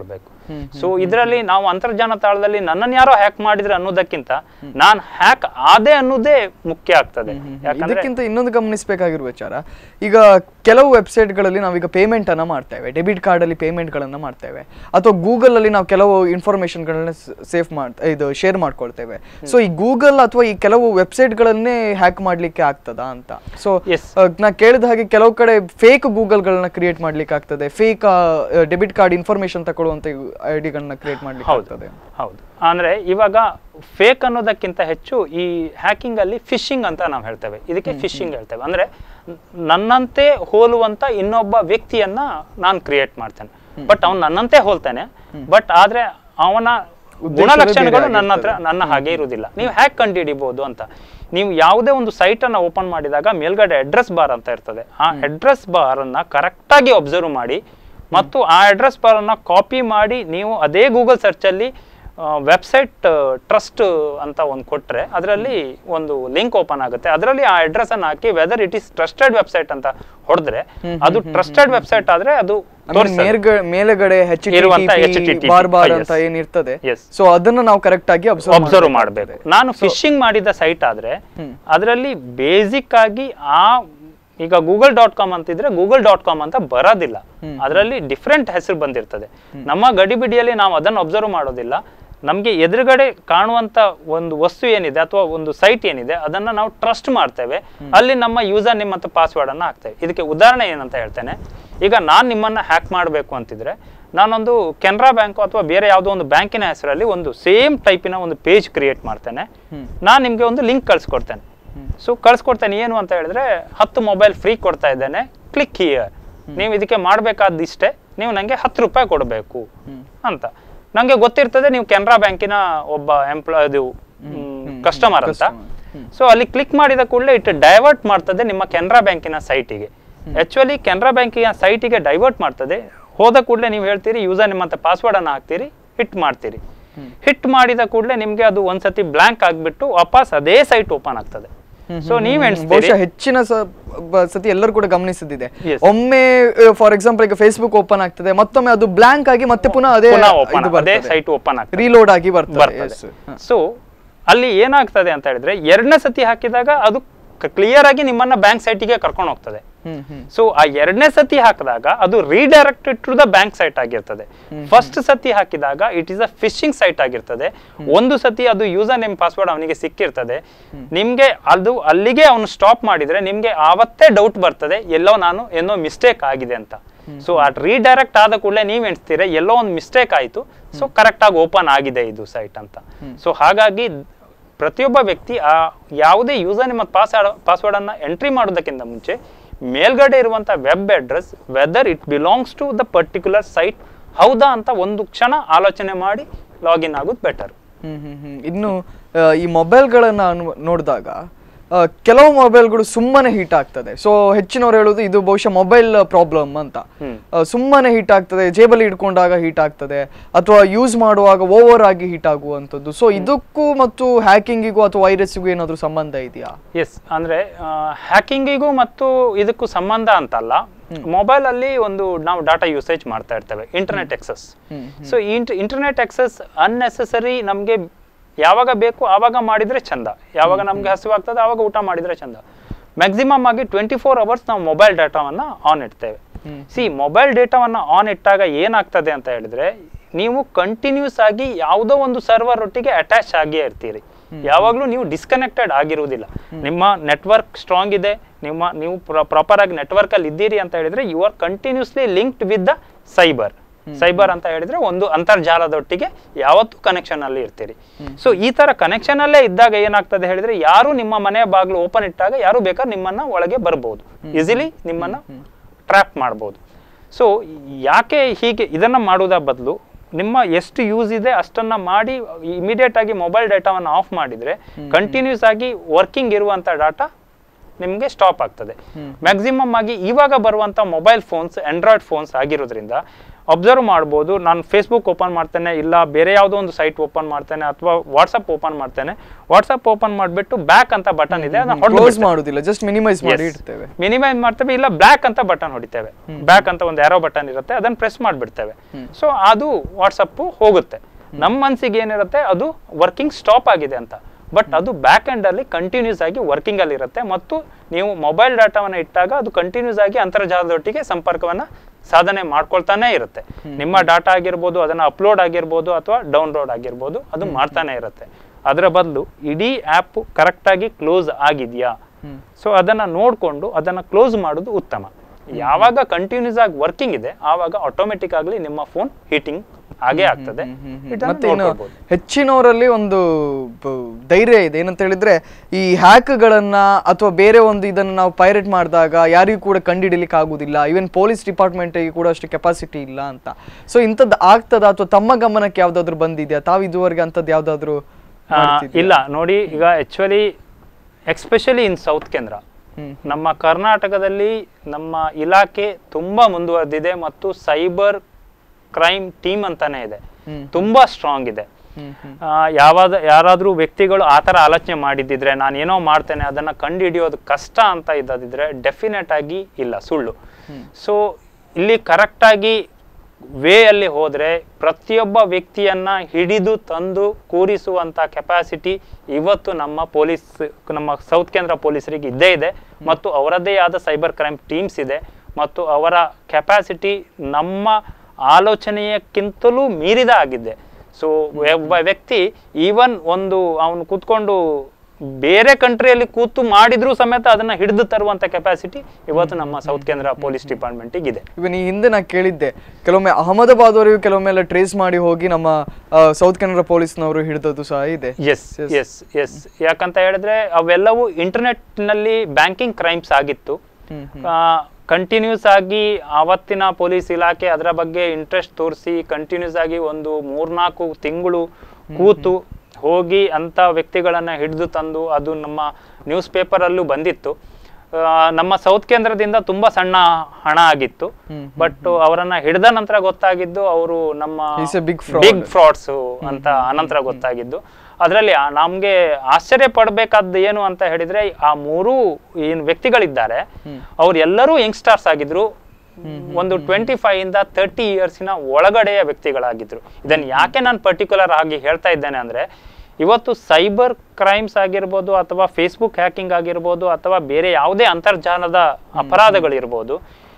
ಸೊ ಇದರಲ್ಲಿ ನಾವು ಅಂತರ್ಜಾಲ ತಾಳದಲ್ಲಿ ನನ್ನನ್ನು ಯಾರೋ ಹ್ಯಾಕ್ ಮಾಡಿದ್ರೆ ಅನ್ನೋದಕ್ಕಿಂತ ನಾನು ಹ್ಯಾಕ್ ಆದೆ ಅನ್ನೋದೇ ಮುಖ್ಯ ಆಗ್ತದೆ ಯಾಕಂದ್ರೆ ಇದಕ್ಕಿಂತ ಇನ್ನೊಂದು ಗಮನಿಸಬೇಕಾಗಿರುವ ವಿಚಾರ ಈಗ ಕೆಲವು ವೆಬ್ಸೈಟ್ಗಳಲ್ಲಿ ನಾವೀಗ ಪೇಮೆಂಟ್ ಅನ್ನ ಮಾಡ್ತೇವೆ ಡೆಬಿಟ್ ಕಾರ್ಡ್ ಅಲ್ಲಿ ಪೇಮೆಂಟ್ ಗಳನ್ನ ಮಾಡ್ತೇವೆ ಅಥವಾ ಗೂಗಲ್ ಅಲ್ಲಿ ನಾವು ಕೆಲವು ಇನ್ಫಾರ್ಮೇಶನ್ ಗಳನ್ನ ಸೇಫ್ ಮಾಡ್ ಇದು ಶೇರ್ ಮಾಡ್ಕೊಳ್ತೇವೆ ಸೊ ಈ ಗೂಗಲ್ ಅಥವಾ ಈ ಕೆಲವು ವೆಬ್ಸೈಟ್ ಗಳನ್ನೇ ಹ್ಯಾಕ್ ಮಾಡ್ಲಿಕ್ಕೆ ಆಗ್ತದಾ ಅಂತ ಸೊ Yes. ನಾ ಕೇಳಿದ ಹಾಗೆ ಕೆಲವು ಕಡೆ ಫೇಕ್ ಗೂಗಲ್ ಗಳನ್ನ ಕ್ರಿಯೇಟ್ ಮಾಡ್ಲಿಕ್ಕೆ ಆಗ್ತದೆ ಫೇಕ್ ಡೆಬಿಟ್ ಕಾರ್ಡ್ ಇನ್ಫಾರ್ಮೇಶನ್ ತಗೊಳ್ಳುವಂತ ಐಡಿಗಳನ್ನ ಕ್ರಿಯೇಟ್ ಮಾಡ್ಲಿಕ್ಕೆ ಹೌದು ಆಗ್ತದೆ ಹೌದು ಅಂದ್ರೆ ಇವಾಗ ಫೇಕ್ ಅನ್ನೋದಕ್ಕಿಂತ ಹೆಚ್ಚು ಈ ಹ್ಯಾಕಿಂಗ್ ಅಲ್ಲಿ ಫಿಶಿಂಗ್ ಅಂತ ನಾವು ಹೇಳ್ತೇವೆ ಇದಕ್ಕೆ ಫಿಶಿಂಗ್ ಹೇಳ್ತೇವೆ ಅಂದ್ರೆ ನ- ನನ್ನಂತೆ ಹೋಲುವಂತ ಇನ್ನೊಬ್ಬ ವ್ಯಕ್ತಿಯನ್ನ ನಾನು ಕ್ರಿಯೇಟ್ ಮಾಡ್ತೇನೆ ಬಟ್ ಅವ್ನು ನನ್ನಂತೆ ಹೋಲ್ತಾನೆ ಬಟ್ ಆದ್ರೆ ಅವನ ಗುಣಲಕ್ಷಣಗಳು ಬೇರೆ ನನ್ನ ಹತ್ರ ನನ್ನ ಹಾಗೆ ಇರುವುದಿಲ್ಲ ನೀವು ಹ್ಯಾಕ್ ಕಂಡುಹಿಡಿಬಹುದು ಅಂತ ನೀವು ಯಾವುದೇ ಒಂದು ಸೈಟ್ ಅನ್ನ ಓಪನ್ ಮಾಡಿದಾಗ ಮೇಲ್ಗಡೆ ಅಡ್ರೆಸ್ ಬಾರ್ ಅಂತ ಇರ್ತದೆ ಆ ಅಡ್ರೆಸ್ ಬಾರ್ ಅನ್ನ ಕರೆಕ್ಟ್ ಆಗಿ ಒಬ್ಸರ್ವ್ ಮಾಡಿ ಮತ್ತು ಆ ಅಡ್ರೆಸ್ ಬಾರ್ ಅನ್ನ ಕಾಪಿ ಮಾಡಿ ನೀವು ಅದೇ ಗೂಗಲ್ ಸರ್ಚ್ ಅಲ್ಲಿ ವೆಬ್ಸೈಟ್ ಟ್ರಸ್ಟ್ ಅಂತ ಒಂದು ಕೊಟ್ರೆ ಅದರಲ್ಲಿ ಒಂದು ಲಿಂಕ್ ಓಪನ್ ಆಗುತ್ತೆ ಅದರಲ್ಲಿ ಆ ಅಡ್ರೆಸ್ ಅನ್ನ ಹಾಕಿ whether it is trusted website ಅಂತ ಹೊಡೆದ್ರೆ ಅದು ಟ್ರಸ್ಟೆಡ್ ವೆಬ್ಸೈಟ್ ಆದ್ರೆ ಅದು ಆಮೇಲೆ ತೋರಿಸ್ತದೆ. ಮೇಲ್ಗ- ಮೇಲೆಗಡೆ ಹೆಚ್ ಇರುವಂತ HTTP, ಬಾರ್ ಬಾರ್ yes. ಅಂತ ಏನಿರ್ತದೆ Yes. ಸೊ ಅದನ್ನ ನಾವು ಕರೆಕ್ಟ್ ಆಗಿ ಅಬ್ಸರ್ವ್ ಅಬ್ಸರ್ವ್ ಮಾಡಬೇಕು ನಾನು ಫಿಶಿಂಗ್ ಮಾಡಿದ ಸೈಟ್ ಆದ್ರೆ ಅದರಲ್ಲಿ ಬೇಸಿಕ್ ಆಗಿ ಆ ಈಗ ಗೂಗಲ್ ಡಾಟ್ ಕಾಮ್ ಅಂತಿದ್ರೆ ಗೂಗಲ್ ಡಾಟ್ ಕಾಮ್ ಅಂತ ಬರೋದಿಲ್ಲ ಅದರಲ್ಲಿ ಡಿಫ್ರೆಂಟ್ ಹೆಸರು ಬಂದಿರ್ತದೆ ನಮ್ಮ ಗಡಿಬಿಡಿಯಲ್ಲಿ ನಾವು ಅದನ್ನು ಅಬ್ಸರ್ವ್ ಮಾಡೋದಿಲ್ಲ ನಮಗೆ ಎದುರುಗಡೆ ಕಾಣುವಂತ ಒಂದು ವಸ್ತು ಏನಿದೆ ಅಥವಾ ಒಂದು ಸೈಟ್ ಏನಿದೆ ಅದನ್ನ ನಾವು ಟ್ರಸ್ಟ್ ಮಾಡ್ತೇವೆ ಅಲ್ಲಿ ನಮ್ಮ ಯೂಸರ್ ನೇಮ್ ಮತ್ತು ಪಾಸ್ವರ್ಡ್ ಅನ್ನ ಹಾಕ್ತೇವೆ ಇದಕ್ಕೆ ಉದಾಹರಣೆ ಏನಂತ ಹೇಳ್ತೇನೆ ಈಗ ನಾನು ನಿಮ್ಮನ್ನ ಹ್ಯಾಕ್ ಮಾಡಬೇಕು ಅಂತಿದ್ರೆ ನಾನೊಂದು ಕೆನರಾ ಬ್ಯಾಂಕ್ ಅಥವಾ ಬೇರೆ ಯಾವುದೋ ಒಂದು ಬ್ಯಾಂಕಿನ ಹೆಸರಲ್ಲಿ ಒಂದು ಸೇಮ್ ಟೈಪಿನ ಒಂದು ಪೇಜ್ ಕ್ರಿಯೇಟ್ ಮಾಡ್ತೇನೆ ನಾನು ನಿಮಗೆ ಒಂದು ಲಿಂಕ್ ಕಳಿಸ್ಕೊಡ್ತೇನೆ ಸೊ ಕಳಿಸ್ಕೊಡ್ತೇನೆ ಏನು ಅಂತ ಹೇಳಿದ್ರೆ ಹತ್ತು ಮೊಬೈಲ್ ಫ್ರೀ ಕೊಡ್ತಾ ಇದ್ದೇನೆ ಕ್ಲಿಕ್ ಹಿಯರ್ ನೀವು ಇದಕ್ಕೆ ಮಾಡಬೇಕಾದ ಇಷ್ಟೇ ನೀವು ನನಗೆ ಹತ್ತು ರೂಪಾಯಿ ಕೊಡಬೇಕು ಅಂತ ನನಗೆ ಗೊತ್ತಿರ್ತದೆ ನೀವು ಕೆನರಾ ಬ್ಯಾಂಕಿನ ಒಬ್ಬ ಎಂಪ್ಲಾಯ್ ಇದು ಕಸ್ಟಮರ್ ಅಂತ ಸೊ ಅಲ್ಲಿ ಕ್ಲಿಕ್ ಮಾಡಿದ ಕೂಡಲೇ ಇಟ್ ಡೈವರ್ಟ್ ಮಾಡ್ತದೆ ನಿಮ್ಮ ಕೆನರಾ ಬ್ಯಾಂಕಿನ ಸೈಟಿಗೆ ಆಕ್ಚುಲಿ ಕೆನರಾ ಬ್ಯಾಂಕಿನ ಸೈಟಿಗೆ ಡೈವರ್ಟ್ ಮಾಡ್ತದೆ ಹೋದ ಕೂಡಲೇ ನೀವು ಹೇಳ್ತೀರಿ ಯೂಸರ್ ನಿಮ್ಮ ಪಾಸ್ವರ್ಡ್ ಅನ್ನು ಹಾಕ್ತೀರಿ ಹಿಟ್ ಮಾಡ್ತೀರಿ ಹಿಟ್ ಮಾಡಿದ ಕೂಡಲೇ ನಿಮಗೆ ಅದು ಒಂದ್ಸತಿ ಬ್ಲಾಂಕ್ ಆಗಿಬಿಟ್ಟು ವಾಪಸ್ ಅದೇ ಸೈಟ್ ಓಪನ್ ಆಗ್ತದೆ ಸೊ ನೀವ್ ಎಣಿಸ್ತೀರಿ ಬಹುಶಃ ಹೆಚ್ಚಿನ ಸ- ಬ- ಸತಿ ಎಲ್ಲರೂ ಕೂಡ ಗಮನಿಸಿದ್ದಿದೆ Yes. ಒಮ್ಮೆ ಫಾರ್ ಎಕ್ಸಾಂಪಲ್ ಈಗ ಫೇಸ್ಬುಕ್ ಓಪನ್ ಆಗ್ತದೆ ಮತ್ತೊಮ್ಮೆ ಅದು ಬ್ಲಾಂಕ್ ಆಗಿ ಮತ್ತೆ ಪುನಃ ಅದೇ ಪುನಃ ಇದು ಓಪನ್ ಅದೇ ಬರ್ತದೆ ಸೈಟ್ ಓಪನ್ ಆಗ್ತದೆ ರೀಲೋಡ್ ಆಗಿ ಬರ್ತದೆ ಬರ್ತದೆ Yes. ಹ. ಸೊ ಅಲ್ಲಿ ಏನಾಗ್ತದೆ ಅಂತ ಹೇಳಿದ್ರೆ ಎರಡನೇ ಸತಿ ಹಾಕಿದಾಗ ಅದು ಕ್ಲಿಯರ್ ಆಗಿ ನಿಮ್ಮನ್ನ ಬ್ಯಾಂಕ್ ಸೈಟಿಗೆ ಕರ್ಕೊಂಡು ಹೋಗ್ತದೆ ಹ್ಮ್ ಹ್ಮ್ ಸೊ ಆ ಎರಡನೇ ಸತಿ ಹಾಕಿದಾಗ ಅದು redirected to the bank site ಆಗಿರ್ತದೆ ಫಸ್ಟ್ ಸತಿ ಹಾಕಿದಾಗ it is a phishing site ಆಗಿರ್ತದೆ ಒಂದು ಸತಿ ಅದು ಯೂಸರ್ ನೇಮ್ ಪಾಸ್ವರ್ಡ್ ಅವನಿಗೆ ಸಿಕ್ಕಿರ್ತದೆ ನಿಮ್ಗೆ ಅದು ಅಲ್ಲಿಗೆ ಅವನು ಸ್ಟಾಪ್ ಮಾಡಿದ್ರೆ ನಿಮ್ಗೆ ಆವತ್ತೇ ಡೌಟ್ ಬರ್ತದೆ ಎಲ್ಲೋ ನಾನು ಏನೋ ಮಿಸ್ಟೇಕ್ ಆಗಿದೆ ಅಂತ ಸೊ ಆ ರೀಡೈರೆಕ್ಟ್ ಆದ ಕೂಡಲೇ ನೀವ್ ಎಣಿಸ್ತೀರ ಎಲ್ಲೋ ಒಂದು ಮಿಸ್ಟೇಕ್ ಆಯ್ತು ಸೊ ಕರೆಕ್ಟ್ ಆಗಿ ಓಪನ್ ಆಗಿದೆ ಇದು ಸೈಟ್ ಅಂತ ಸೊ ಹಾಗಾಗಿ ಪ್ರತಿಯೊಬ್ಬ ವ್ಯಕ್ತಿ ಆ ಯಾವುದೇ ಯೂಸರ್ ನಿಮ್ಮ ಪಾಸ್ವರ್ಡ್ ಪಾಸ್ವರ್ಡ್ ಅನ್ನ ಎಂಟ್ರಿ ಮಾಡೋದಕ್ಕಿಂತ ಮುಂಚೆ ಮೇಲ್ಗಡೆ ಇರುವಂತ web address whether it belongs to the particular site ಹೌದಾ ಅಂತ ಒಂದು ಕ್ಷಣ ಆಲೋಚನೆ ಮಾಡಿ ಲಾಗಿನ್ ಆಗೋದು ಬೆಟರ್ ಹ್ಮ್ ಹ್ಮ್ ಹ್ಮ್ ಇನ್ನು ಆ, ಈ ಮೊಬೈಲ್ಗಳನ್ನ ಅನು- ನೋಡಿದಾಗ ಆ, ಕೆಲವು ಮೊಬೈಲ್ಗಳು ಸುಮ್ಮನೆ ಹೀಟ್ ಆಗ್ತದೆ ಸೊ ಹೆಚ್ಚಿನವ್ರು ಹೇಳೋದು ಇದು ಬಹುಶಃ ಮೊಬೈಲ್ ಪ್ರಾಬ್ಲಮ್ ಅಂತ ಹ್ಮ್. ಆ, ಸುಮ್ಮನೆ ಹೀಟ್ ಆಗ್ತದೆ ಜೇಬಲ್ಲಿ ಇಟ್ಕೊಂಡಾಗ ಹೀಟ್ ಆಗ್ತದೆ ಅಥವಾ ಯೂಸ್ ಮಾಡುವಾಗ ಓವರ್ ಆಗಿ ಹೀಟ್ ಆಗುವಂಥದ್ದು ಸೊ ಇದಕ್ಕೂ ಮತ್ತು ಹ್ಯಾಕಿಂಗಿಗೂ ಅಥವಾ ವೈರಸ್ಗೂ ಏನಾದರೂ ಸಂಬಂಧ ಇದೆಯಾ ಎಸ್ ಅಂದ್ರೆ ಹ್ಯಾಕಿಂಗಿಗೂ ಮತ್ತು ಇದಕ್ಕೂ ಸಂಬಂಧ ಅಂತಲ್ಲ ಮೊಬೈಲ್ ಅಲ್ಲಿ ಒಂದು ನಾವು ಡಾಟಾ ಯೂಸೇಜ್ ಮಾಡ್ತಾ ಇರ್ತೇವೆ internet access hmm, so internet access unnecessary ನಮಗೆ ಯಾವಾಗ ಬೇಕು ಆವಾಗ ಮಾಡಿದ್ರೆ ಚಂದ ಯಾವಾಗ ನಮ್ಗೆ ಹಸಿವಾಗ್ತದೆ ಆವಾಗ ಊಟ ಮಾಡಿದ್ರೆ ಚಂದ ಮ್ಯಾಕ್ಸಿಮಮ್ ಆಗಿ ಟ್ವೆಂಟಿ ಫೋರ್ ಅವರ್ಸ್ ನಾವು ಮೊಬೈಲ್ ಡೇಟಾವನ್ನ ಆನ್ ಇಡ್ತೇವೆ ಹ್ಮ್. ಸಿ ಮೊಬೈಲ್ ಡೇಟಾವನ್ನ ಆನ್ ಇಟ್ಟಾಗ ಏನಾಗ್ತದೆ ಅಂತ ಹೇಳಿದ್ರೆ ನೀವು ಕಂಟಿನ್ಯೂಸ್ ಆಗಿ ಯಾವುದೋ ಒಂದು ಸರ್ವರ್ ಒಟ್ಟಿಗೆ ಅಟ್ಯಾಚ್ ಆಗಿಯೇ ಇರ್ತೀರಿ ಯಾವಾಗಲೂ ನೀವು ಡಿಸ್ಕನೆಕ್ಟೆಡ್ ಆಗಿರುವುದಿಲ್ಲ ನಿಮ್ಮ ನೆಟ್ವರ್ಕ್ ಸ್ಟ್ರಾಂಗ್ ಇದೆ ನಿಮ್ಮ ನೀವು ಪ್ರಾಪರ್ ಆಗಿ ನೆಟ್ವರ್ಕ್ ಅಲ್ಲಿ ಇದ್ದೀರಿ ಅಂತ ಹೇಳಿದ್ರೆ you are continuously linked with the cyber cyber ಅಂತ ಹೇಳಿದ್ರೆ ಒಂದು ಅಂತರ್ಜಾಲದೊಟ್ಟಿಗೆ ಯಾವತ್ತೂ ಕನೆಕ್ಷನ್ ಅಲ್ಲಿ ಇರ್ತೀರಿ ಸೊ ಈ ತರ ಕನೆಕ್ಷನ್ ಅಲ್ಲೇ ಇದ್ದಾಗ ಏನಾಗ್ತದೆ ಹೇಳಿದ್ರೆ ಯಾರು ನಿಮ್ಮ ಮನೆಯ ಬಾಗಿಲು ಓಪನ್ ಇಟ್ಟಾಗ ಯಾರು ಬೇಕಾದ್ರೆ ನಿಮ್ಮನ್ನ ಒಳಗೆ ಬರ್ಬೋದು ಈಸಿಲಿ ನಿಮ್ಮನ್ನ ಟ್ರ್ಯಾಪ್ ಮಾಡ್ಬೋದು ಸೊ ಯಾಕೆ ಹೀಗೆ ಇದನ್ನ ಮಾಡುವುದ ಬದಲು ನಿಮ್ಮ ಎಷ್ಟು ಯೂಸ್ ಇದೆ ಅಷ್ಟನ್ನ ಮಾಡಿ ಇಮಿಡಿಯೇಟ್ ಆಗಿ ಮೊಬೈಲ್ ಡೇಟಾವನ್ನು ಆಫ್ ಮಾಡಿದ್ರೆ ಕಂಟಿನ್ಯೂಸ್ ಆಗಿ ವರ್ಕಿಂಗ್ ಇರುವಂತ ಡಾಟಾ ನಿಮಗೆ ಸ್ಟಾಪ್ ಆಗ್ತದೆ ಮ್ಯಾಕ್ಸಿಮಮ್ ಆಗಿ ಇವಾಗ ಬರುವಂತ ಮೊಬೈಲ್ ಫೋನ್ಸ್ ಆಂಡ್ರಾಯ್ಡ್ ಫೋನ್ಸ್ ಆಗಿರೋದ್ರಿಂದ ಅಬ್ಸರ್ವ್ ಮಾಡ್ಬೋದು ನಾನು ಫೇಸ್ಬುಕ್ ಓಪನ್ ಮಾಡ್ತೇನೆ ಇಲ್ಲ ಬೇರೆ ಯಾವುದೋ ಒಂದು ಸೈಟ್ ಓಪನ್ ಮಾಡ್ತೇನೆ ಅಥವಾ ವಾಟ್ಸಪ್ ಓಪನ್ ಮಾಡ್ತೇನೆ ವಾಟ್ಸಪ್ ಓಪನ್ ಮಾಡಿಬಿಟ್ಟು ಬ್ಯಾಕ್ ಅಂತ ಬಟನ್ ಇದೆ ಅದನ್ನ ಹೊಡೆದು ಕ್ಲೋಸ್ ಮಾಡುದಿಲ್ಲ ಜಸ್ಟ್ ಮಿನಿಮೈಸ್ ಮಾಡಿ ಇಡ್ತೇವೆ ಮಿನಿಮೈಸ್ ಮಾಡ್ತೇವೆ ಇಲ್ಲ ಬ್ಯಾಕ್ ಅಂತ ಬಟನ್ ಹೊಡಿತೇವೆ ಬ್ಯಾಕ್ ಅಂತ ಒಂದು ಯಾರೋ ಬಟನ್ ಇರುತ್ತೆ ಅದನ್ನ ಪ್ರೆಸ್ ಮಾಡಿಬಿಡ್ತೇವೆ ಸೊ ಅದು ವಾಟ್ಸಪ್ ಹೋಗುತ್ತೆ ನಮ್ಮ ಮನ್ಸಿಗೆ ಏನಿರುತ್ತೆ ಅದು ವರ್ಕಿಂಗ್ ಸ್ಟಾಪ್ ಆಗಿದೆ ಅಂತ ಬಟ್ ಅದು ಬ್ಯಾಕ್ ಎಂಡ್ ಅಲ್ಲಿ ಕಂಟಿನ್ಯೂಸ್ ಆಗಿ ವರ್ಕಿಂಗ್ ಅಲ್ಲಿ ಇರುತ್ತೆ ಮತ್ತು ನೀವು ಮೊಬೈಲ್ ಡಾಟಾವನ್ನು ಇಟ್ಟಾಗ ಅದು ಕಂಟಿನ್ಯೂಸ್ ಆಗಿ ಅಂತರ್ಜಾಲದೊಟ್ಟಿಗೆ ಸಂಪರ್ಕವನ್ನ ಸಾಧನೆ ಮಾಡ್ಕೊಳ್ತಾನೆ ಇರುತ್ತೆ ನಿಮ್ಮ ಡಾಟಾ ಆಗಿರ್ಬೋದು ಅದನ್ನ ಅಪ್ಲೋಡ್ ಆಗಿರ್ಬೋದು ಅಥವಾ ಡೌನ್ಲೋಡ್ ಆಗಿರ್ಬೋದು ಅದು ಮಾಡ್ತಾನೆ ಇರುತ್ತೆ ಅದರ ಬದಲು ಇಡೀ ಆ್ಯಪ್ ಕರೆಕ್ಟಾಗಿ ಕ್ಲೋಸ್ ಆಗಿದೆಯಾ ಸೊ ಅದನ್ನ ನೋಡಿಕೊಂಡು ಅದನ್ನ ಕ್ಲೋಸ್ ಮಾಡೋದು ಉತ್ತಮ ಯಾವಾಗ ಕಂಟಿನ್ಯೂಸ್ ಆಗಿ ವರ್ಕಿಂಗ್ ಇದೆ ಆವಾಗ ಆಟೋಮೆಟಿಕ್ ಆಗಲಿ ನಿಮ್ಮ ಫೋನ್ ಹೀಟಿಂಗ್ ಹಾಗೆ ಆಗ್ತದೆ ಇದನ್ನ ಮತ್ತೆ ಇನ್ನು ನೋಡ್ಕೊಳ್ಬೋದು. ಹೆಚ್ಚಿನವರಲ್ಲಿ ಒಂದು ಬ- ಧೈರ್ಯ ಇದೆ ಏನಂತ ಹೇಳಿದ್ರೆ ಈ ಹ್ಯಾಕ್ಗಳನ್ನ ಅಥವಾ ಬೇರೆ ಒಂದು ಇದನ್ನ ನಾವು ಪೈರೇಟ್ ಮಾಡಿದಾಗ ಯಾರಿಗೂ ಕೂಡ ಕಂಡುಹಿಡಿಲಿಕ್ಕೆ ಆಗುದಿಲ್ಲ ಈವನ್ ಪೊಲೀಸ್ ಡಿಪಾರ್ಟ್ಮೆಂಟಿಗೆ ಕೂಡ ಅಷ್ಟು ಕೆಪಾಸಿಟಿ ಇಲ್ಲ ಅಂತ ಸೊ ಇಂಥದ್ದು ಆಗ್ತದ ಅಥವಾ ತಮ್ಮ ಗಮನಕ್ಕೆ ಯಾವ್ದಾದ್ರು ಬಂದಿದ್ಯಾ ತಾವು ಇದುವರೆಗೆ ಅಂಥದ್ದು ಯಾವ್ದಾದ್ರು ಆ, ಇಲ್ಲ ನೋಡಿ ಈಗ ಆಕ್ಚುಲಿ ಎಕ್ಸ್ಪೆಷಲಿ ಇನ್ ಸೌತ್ ಕೇಂದ್ರ ಹ್ಮ್. ನಮ್ಮ ಕರ್ನಾಟಕದಲ್ಲಿ ನಮ್ಮ ಇಲಾಖೆ ತುಂಬಾ ಮುಂದುವರೆದಿದೆ ಮತ್ತು ಸೈಬರ್ ಕ್ರೈಮ್ ಟೀಮ್ ಅಂತಾನೆ ಇದೆ ಹ್ಮ್. ತುಂಬಾ ಸ್ಟ್ರಾಂಗ್ ಇದೆ ಹ್ಮ್ ಹ್ಮ್ ಆ, ಯಾವಾದ ಯಾರಾದರೂ ವ್ಯಕ್ತಿಗಳು ಆ ಥರ ಆಲೋಚನೆ ಮಾಡಿದ್ದಿದ್ರೆ ನಾನು ಏನೋ ಮಾಡ್ತೇನೆ ಅದನ್ನು ಕಂಡು ಹಿಡಿಯೋದು ಕಷ್ಟ ಅಂತ ಇದ್ದದಿದ್ರೆ ಡೆಫಿನೆಟ್ ಆಗಿ ಇಲ್ಲ ಸುಳ್ಳು ಸೊ ಇಲ್ಲಿ ಕರೆಕ್ಟಾಗಿ ವೇ ಅಲ್ಲಿ ಹೋದರೆ ಪ್ರತಿಯೊಬ್ಬ ವ್ಯಕ್ತಿಯನ್ನ ಹಿಡಿದು ತಂದು ಕೂರಿಸುವಂಥ ಕೆಪಾಸಿಟಿ ಇವತ್ತು ನಮ್ಮ ಪೊಲೀಸ್ ನಮ್ಮ ಸೌತ್ ಕೇಂದ್ರ ಪೊಲೀಸರಿಗೆ ಇದ್ದೇ ಇದೆ ಮತ್ತು ಅವರದ್ದೇ ಆದ ಸೈಬರ್ ಕ್ರೈಮ್ ಟೀಮ್ಸ್ ಇದೆ ಮತ್ತು ಅವರ ಕೆಪಾಸಿಟಿ ನಮ್ಮ ಆಲೋಚನೆಯಕ್ಕಿಂತಲೂ ಮೀರಿದ ಆಗಿದೆ ಸೊ ಒಬ್ಬ ವ್ಯಕ್ತಿ ಈವನ್ ಒಂದು ಅವನು ಕೂತ್ಕೊಂಡು ಬೇರೆ ಕಂಟ್ರಿಯಲ್ಲಿ ಕೂತು ಮಾಡಿದ್ರೂ ಸಮೇತ ಅದನ್ನ ಹಿಡಿದು ತರುವಂತ ಕೆಪಾಸಿಟಿ ಇವತ್ತು ನಮ್ಮ ಸೌತ್ ಕೇಂದ್ರ ಪೊಲೀಸ್ ಡಿಪಾರ್ಟ್ಮೆಂಟಿಗೆ ಇದೆ ಇವನ್ ಈ ಹಿಂದೆ ನಾ ಕೇಳಿದ್ದೆ ಕೆಲವೊಮ್ಮೆ ಅಹಮದಾಬಾದ್ ವರೆಗೂ ಕೆಲವೊಮ್ಮೆ ಎಲ್ಲ ಟ್ರೇಸ್ ಮಾಡಿ ಹೋಗಿ ನಮ್ಮ ಆ, ಸೌತ್ ಕನ್ನಡ ಪೊಲೀಸ್ನವರು ಹಿಡಿದದ್ದು ಸಹ ಇದೆ ಎಸ್ ಎಸ್ ಎಸ್ ಯಾಕಂತ ಹೇಳಿದ್ರೆ ಅವೆಲ್ಲವೂ ಇಂಟರ್ನೆಟ್ ನಲ್ಲಿ ಬ್ಯಾಂಕಿಂಗ್ ಕ್ರೈಮ್ಸ್ ಆಗಿತ್ತು ಹ್ಮ್ ಕಂಟಿನ್ಯೂಸ್ ಆಗಿ ಆವತ್ತಿನ ಪೊಲೀಸ್ ಇಲಾಖೆ ಅದರ ಬಗ್ಗೆ ಇಂಟ್ರೆಸ್ಟ್ ತೋರಿಸಿ ಕಂಟಿನ್ಯೂಸ್ ಆಗಿ ಒಂದು ಮೂರ್ನಾಲ್ಕು ತಿಂಗಳು ಕೂತು ಹೋಗಿ ಅಂತ ವ್ಯಕ್ತಿಗಳನ್ನ ಹಿಡಿದು ತಂದು ಅದು ನಮ್ಮ ನ್ಯೂಸ್ ಪೇಪರಲ್ಲೂ ಬಂದಿತ್ತು ಆ, ನಮ್ಮ ಸೌತ್ ಕೇಂದ್ರದಿಂದ ತುಂಬಾ ಸಣ್ಣ ಹಣ ಆಗಿತ್ತು ಹ್ಮ್, ಬಟ್ ಅವರನ್ನ ಹಿಡಿದ ನಂತರ ಗೊತ್ತಾಗಿದ್ದು ಅವರು ನಮ್ಮ He's a big fraud. Big frauds ಅಂತ ಅನಂತರ ಗೊತ್ತಾಗಿದ್ದು ಅದರಲ್ಲಿ ನಮ್ಗೆ ಆಶ್ಚರ್ಯ ಪಡ್ಬೇಕಾದ್ದು ಏನು ಅಂತ ಹೇಳಿದ್ರೆ ಆ ಮೂರು ಏನು ವ್ಯಕ್ತಿಗಳಿದ್ದಾರೆ ಅವ್ರು ಎಲ್ಲರೂ ಯಂಗ್ಸ್ಟರ್ಸ್ ಆಗಿದ್ರು ಒಂದು ಟ್ವೆಂಟಿ ಫೈವ್ ಇಂದ ತರ್ಟಿ ಇಯರ್ಸಿನ ಒಳಗಡೆಯ ವ್ಯಕ್ತಿಗಳಾಗಿದ್ರು ಇದನ್ನ ಯಾಕೆ ನಾನು ಪರ್ಟಿಕ್ಯುಲರ್ ಆಗಿ ಹೇಳ್ತಾ ಇದ್ದೇನೆ ಅಂದ್ರೆ ಇವತ್ತು ಸೈಬರ್ ಕ್ರೈಮ್ಸ್ ಆಗಿರ್ಬೋದು ಅಥವಾ ಫೇಸ್ಬುಕ್ ಹ್ಯಾಕಿಂಗ್ ಆಗಿರ್ಬೋದು ಅಥವಾ ಬೇರೆ ಯಾವುದೇ ಅಂತರ್ಜಾಲದ ಅಪರಾಧಗಳಿರ್ಬೋದು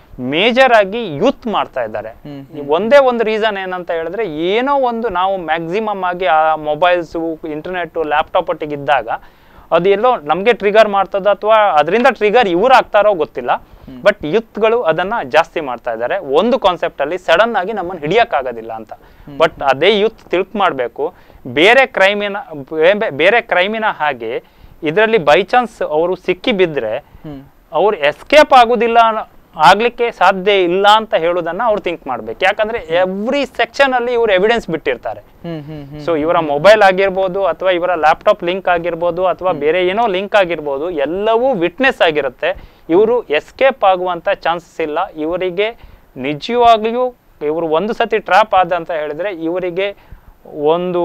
ಮೇಜರ್ ಆಗಿ ಯೂತ್ ಮಾಡ್ತಾ ಇದ್ದಾರೆ ಈ ಒಂದೇ ಒಂದು ರೀಸನ್ ಏನಂತ ಹೇಳಿದ್ರೆ ಏನೋ ಒಂದು ನಾವು ಮ್ಯಾಕ್ಸಿಮಮ್ ಆಗಿ ಆ ಮೊಬೈಲ್ಸು ಇಂಟರ್ನೆಟ್ ಲ್ಯಾಪ್ಟಾಪ್ ಒಟ್ಟಿಗೆ ಇದ್ದಾಗ ಅದು ಎಲ್ಲೋ ನಮಗೆ ಟ್ರಿಗರ್ ಮಾಡ್ತದ ಅಥವಾ ಅದರಿಂದ ಟ್ರಿಗರ್ ಇವ್ರು ಆಗ್ತಾರೋ ಗೊತ್ತಿಲ್ಲ ಬಟ್ ಯೂತ್ಗಳು ಅದನ್ನ ಜಾಸ್ತಿ ಮಾಡ್ತಾ ಇದ್ದಾರೆ ಒಂದು ಕಾನ್ಸೆಪ್ಟ್ ಅಲ್ಲಿ ಸಡನ್ ಆಗಿ ನಮ್ಮನ್ನು ಹಿಡಿಯಕ್ಕಾಗೋದಿಲ್ಲ ಅಂತ ಬಟ್ ಅದೇ ಯೂತ್ ತಿಳ್ಕ್ ಮಾಡಬೇಕು ಬೇರೆ ಕ್ರೈಮಿನ ಬೇರೆ ಕ್ರೈಮಿನ ಹಾಗೆ ಇದರಲ್ಲಿ ಬೈ ಚಾನ್ಸ್ ಅವರು ಸಿಕ್ಕಿ ಬಿದ್ದರೆ ಹ್ಮ್ ಅವ್ರು ಎಸ್ಕೇಪ್ ಆಗುದಿಲ್ಲ ಅನ್ನೋ- ಆಗ್ಲಿಕ್ಕೆ ಸಾಧ್ಯ ಇಲ್ಲ ಅಂತ ಹೇಳೋದನ್ನ ಅವ್ರು ಥಿಂಕ್ ಮಾಡ್ಬೇಕು ಯಾಕಂದ್ರೆ ಎವ್ರಿ ಸೆಕ್ಷನ್ ಅಲ್ಲಿ ಇವ್ರು ಎವಿಡೆನ್ಸ್ ಬಿಟ್ಟಿರ್ತಾರೆ ಹ್ಮ್ ಹ್ಮ್ ಹ್ಮ್ ಸೊ ಇವರ ಮೊಬೈಲ್ ಆಗಿರ್ಬೋದು ಅಥವಾ ಇವರ ಲ್ಯಾಪ್ಟಾಪ್ ಲಿಂಕ್ ಆಗಿರ್ಬೋದು ಅಥವಾ ಬೇರೆ ಏನೋ ಲಿಂಕ್ ಆಗಿರ್ಬೋದು ಎಲ್ಲವೂ ವಿಟ್ನೆಸ್ ಆಗಿರುತ್ತೆ ಇವರು ಎಸ್ಕೇಪ್ ಆಗುವಂತ ಚಾನ್ಸಸ್ ಇಲ್ಲ ಇವರಿಗೆ ನಿಜವಾಗ್ಲಿಯೂ ಇವರು ಒಂದು ಸತಿ ಟ್ರ್ಯಾಪ್ ಆದ ಅಂತ ಹೇಳಿದ್ರೆ ಇವರಿಗೆ ಒಂದು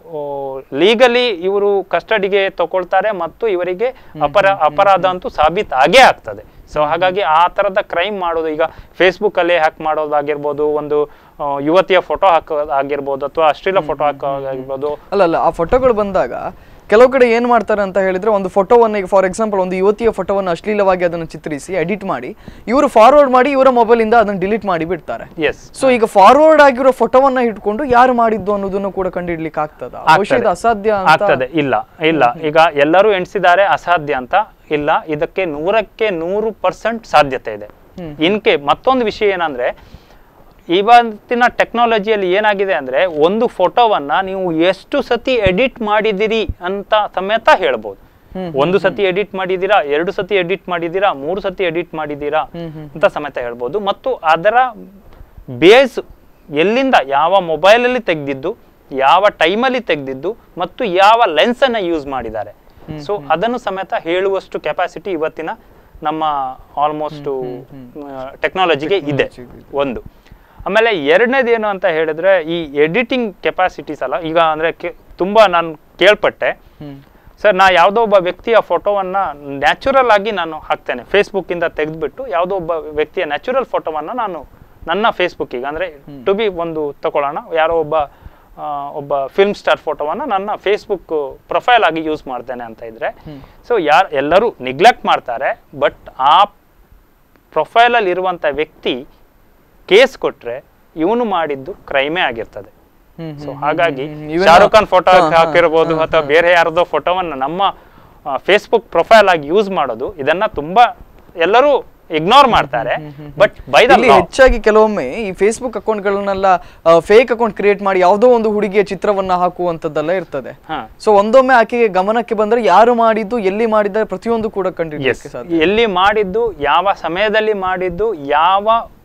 ಲೀಗಲಿ ಇವರು ಕಸ್ಟಡಿಗೆ ತಗೊಳ್ತಾರೆ ಮತ್ತು ಇವರಿಗೆ ಅಪರ ಅಪರಾಧ ಅಂತೂ ಸಾಬೀತು ಆಗೇ ಆಗ್ತದೆ ಸೊ ಹಾಗಾಗಿ ಆ ಥರದ ಕ್ರೈಮ್ ಮಾಡೋದು ಈಗ ಫೇಸ್ಬುಕ್ ಅಲ್ಲಿ ಹ್ಯಾಕ್ ಮಾಡೋದಾಗಿರ್ಬೋದು ಒಂದು ಆ, ಯುವತಿಯ ಫೋಟೋ ಹಾಕೋದು ಆಗಿರ್ಬೋದು ಅಥವಾ ಅಶ್ಲೀಲ ಫೋಟೋ ಹಾಕೋದಾಗಿರ್ಬೋದು ಅಲ್ಲ ಅಲ್ಲ ಆ ಫೋಟೋಗಳು ಬಂದಾಗ ಕೆಲವು ಕಡೆ ಏನ್ ಮಾಡ್ತಾರೆ ಅಂತ ಹೇಳಿದ್ರೆ ಒಂದು ಫೋಟೋವನ್ನು ಈಗ ಫಾರ್ ಎಕ್ಸಾಂಪಲ್ ಒಂದು ಯುವತಿಯ ಫೋಟೋವನ್ನು ಅಶ್ಲೀಲವಾಗಿ ಅದನ್ನು ಚಿತ್ರಿಸಿ ಎಡಿಟ್ ಮಾಡಿ ಇವರು ಫಾರ್ವರ್ಡ್ ಮಾಡಿ ಇವರ ಮೊಬೈಲ್ ಇಂದ ಅದನ್ನು ಡಿಲೀಟ್ ಮಾಡಿ ಬಿಡ್ತಾರೆ ಎಸ್ ಸೊ ಈಗ ಫಾರ್ವರ್ಡ್ ಆಗಿರೋ ಫೋಟೋವನ್ನ ಇಟ್ಕೊಂಡು ಯಾರು ಮಾಡಿದ್ದು ಅನ್ನೋದನ್ನು ಕೂಡ ಕಂಡುಹಿಡ್ಲಿಕ್ಕೆ ಆಗ್ತದ ಬಹುಶಃ ಇದು ಅಸಾಧ್ಯ ಅಂತ ಆಗ್ತದೆ ಇಲ್ಲ ಇಲ್ಲ ಈಗ ಎಲ್ಲರೂ ಎಣಿಸಿದ್ದಾರೆ ಅಸಾಧ್ಯ ಅಂತ ಇಲ್ಲ ಇದಕ್ಕೆ ನೂರಕ್ಕೆ ನೂರು ಪರ್ಸೆಂಟ್ ಸಾಧ್ಯತೆ ಇದೆ ಇನ್ಕೆ ಮತ್ತೊಂದು ವಿಷಯ ಏನಂದ್ರೆ ಇವತ್ತಿನ ಟೆಕ್ನಾಲಜಿಯಲ್ಲಿ ಏನಾಗಿದೆ ಅಂದ್ರೆ ಒಂದು ಫೋಟೋವನ್ನ ನೀವು ಎಷ್ಟು ಸತಿ ಎಡಿಟ್ ಮಾಡಿದಿರಿ ಅಂತ ಸಮೇತ ಹೇಳ್ಬೋದು ಒಂದು ಸತಿ ಎಡಿಟ್ ಮಾಡಿದ್ದೀರಾ ಎರಡು ಸತಿ ಎಡಿಟ್ ಮಾಡಿದ್ದೀರಾ ಮೂರು ಸತಿ ಎಡಿಟ್ ಮಾಡಿದ್ದೀರಾ ಅಂತ ಸಮೇತ ಹೇಳ್ಬೋದು ಮತ್ತು ಅದರ ಬೇಸ್ ಎಲ್ಲಿಂದ ಯಾವ ಮೊಬೈಲಲ್ಲಿ ತೆಗೆದಿದ್ದು ಯಾವ ಟೈಮಲ್ಲಿ ತೆಗೆದಿದ್ದು ಮತ್ತು ಯಾವ ಲೆನ್ಸ್ ಅನ್ನ ಯೂಸ್ ಮಾಡಿದ್ದಾರೆ ಸೊ ಅದನ್ನು ಸಮೇತ ಹೇಳುವಷ್ಟು ಕೆಪಾಸಿಟಿ ಇವತ್ತಿನ ನಮ್ಮ ಆಲ್ಮೋಸ್ಟ್ ಟೆಕ್ನಾಲಜಿಗೆ ಇದೆ ಒಂದು ಆಮೇಲೆ ಎರಡನೇದು ಏನು ಅಂತ ಹೇಳಿದ್ರೆ ಈ ಎಡಿಟಿಂಗ್ ಕೆಪಾಸಿಟೀಸ್ ಅಲ್ಲ ಈಗ ಅಂದ್ರೆ ಕೆ- ತುಂಬಾ ನಾನು ಕೇಳ್ಪಟ್ಟೆ ಹ್ಮ್ ಸರ್ ನಾ ಯಾವುದೋ ಒಬ್ಬ ವ್ಯಕ್ತಿಯ ಫೋಟೋವನ್ನ ನ್ಯಾಚುರಲ್ ಆಗಿ ನಾನು ಹಾಕ್ತೇನೆ ಫೇಸ್ಬುಕ್ ಇಂದ ತೆಗೆದ್ಬಿಟ್ಟು ಯಾವುದೋ ಒಬ್ಬ ವ್ಯಕ್ತಿಯ ನ್ಯಾಚುರಲ್ ಫೋಟೋವನ್ನ ನಾನು ನನ್ನ ಫೇಸ್ಬುಕ್ಕಿಗೆ ಅಂದ್ರೆ ಟು ಬಿ ಒಂದು ತಗೊಳ್ಳೋಣ ಯಾರೋ ಒಬ್ಬ ಆ, ಒಬ್ಬ ಫಿಲ್ಮ್ ಸ್ಟಾರ್ ಫೋಟೋವನ್ನ ನನ್ನ ಫೇಸ್ಬುಕ್ ಪ್ರೊಫೈಲ್ ಆಗಿ ಯೂಸ್ ಮಾಡ್ತೇನೆ ಅಂತ ಇದ್ರೆ ಸೊ ಯಾರು ಎಲ್ಲರೂ ನಿಗ್ಲೆಕ್ಟ್ ಮಾಡ್ತಾರೆ ಬಟ್ ಆ ಪ್ರೊಫೈಲಲ್ಲಿ ಇರುವಂಥ ವ್ಯಕ್ತಿ ಕೇಸ್ ಕೊಟ್ರೆ ಇವನು ಮಾಡಿದ್ದು ಕ್ರೈಮೇ ಆಗಿರ್ತದೆ ಹ್ಮ್, ಸೊ ಹ್ಮ್, ಹಾಗಾಗಿ ಹ್ಮ್, ಹ್ಮ್. ಇವೆಲ್ಲ- ಶಾರುಖ್ ಖಾನ್ ಫೋಟೋ ಹಾ, ಹಾ, ಹಾಕಿರ್ಬೋದು ಹಾ, ಅಥವಾ ಹಾ. ಬೇರೆ ಯಾರ್ದೋ ಫೋಟೋವನ್ನ ನಮ್ಮ ಫೇಸ್ಬುಕ್ ಪ್ರೊಫೈಲ್ ಆಗಿ ಯೂಸ್ ಮಾಡೋದು ಇದನ್ನ ತುಂಬಾ ಎಲ್ಲರೂ ಇಗ್ನೋರ್ ಮಾಡ್ತಾರೆ ಬಟ್ ಬೈ ದ ಇಲ್ಲಿ ಹೆಚ್ಚಾಗಿ ಕೆಲವೊಮ್ಮೆ ಈ ಫೇಸ್ಬುಕ್ ಅಕೌಂಟ್ಗಳನ್ನೆಲ್ಲ ಫೇಕ್ ಅಕೌಂಟ್ ಕ್ರಿಯೇಟ್ ಮಾಡಿ ಯಾವುದೋ ಒಂದು ಹುಡುಗಿಯ ಚಿತ್ರವನ್ನ ಹಾಕುವಂತದ್ದೆಲ್ಲ ಇರ್ತದೆ ಹಾ ಸೊ ಒಂದೊಮ್ಮೆ ಆಕೆಗೆ ಗಮನಕ್ಕೆ ಬಂದ್ರೆ ಯಾರು ಮಾಡಿದ್ದು ಎಲ್ಲಿ ಮಾಡಿದ್ದಾರೆ ಪ್ರತಿಯೊಂದು ಕೂಡ ಕಂಡುಹಿಡಿಯಕ್ಕೆ ಸಾಧ್ಯ ಎಲ್ಲಿ ಮಾಡಿದ್ದು ಯಾವ ಸಮಯದಲ್ಲಿ ಮಾಡಿದ್ದು ಯಾವ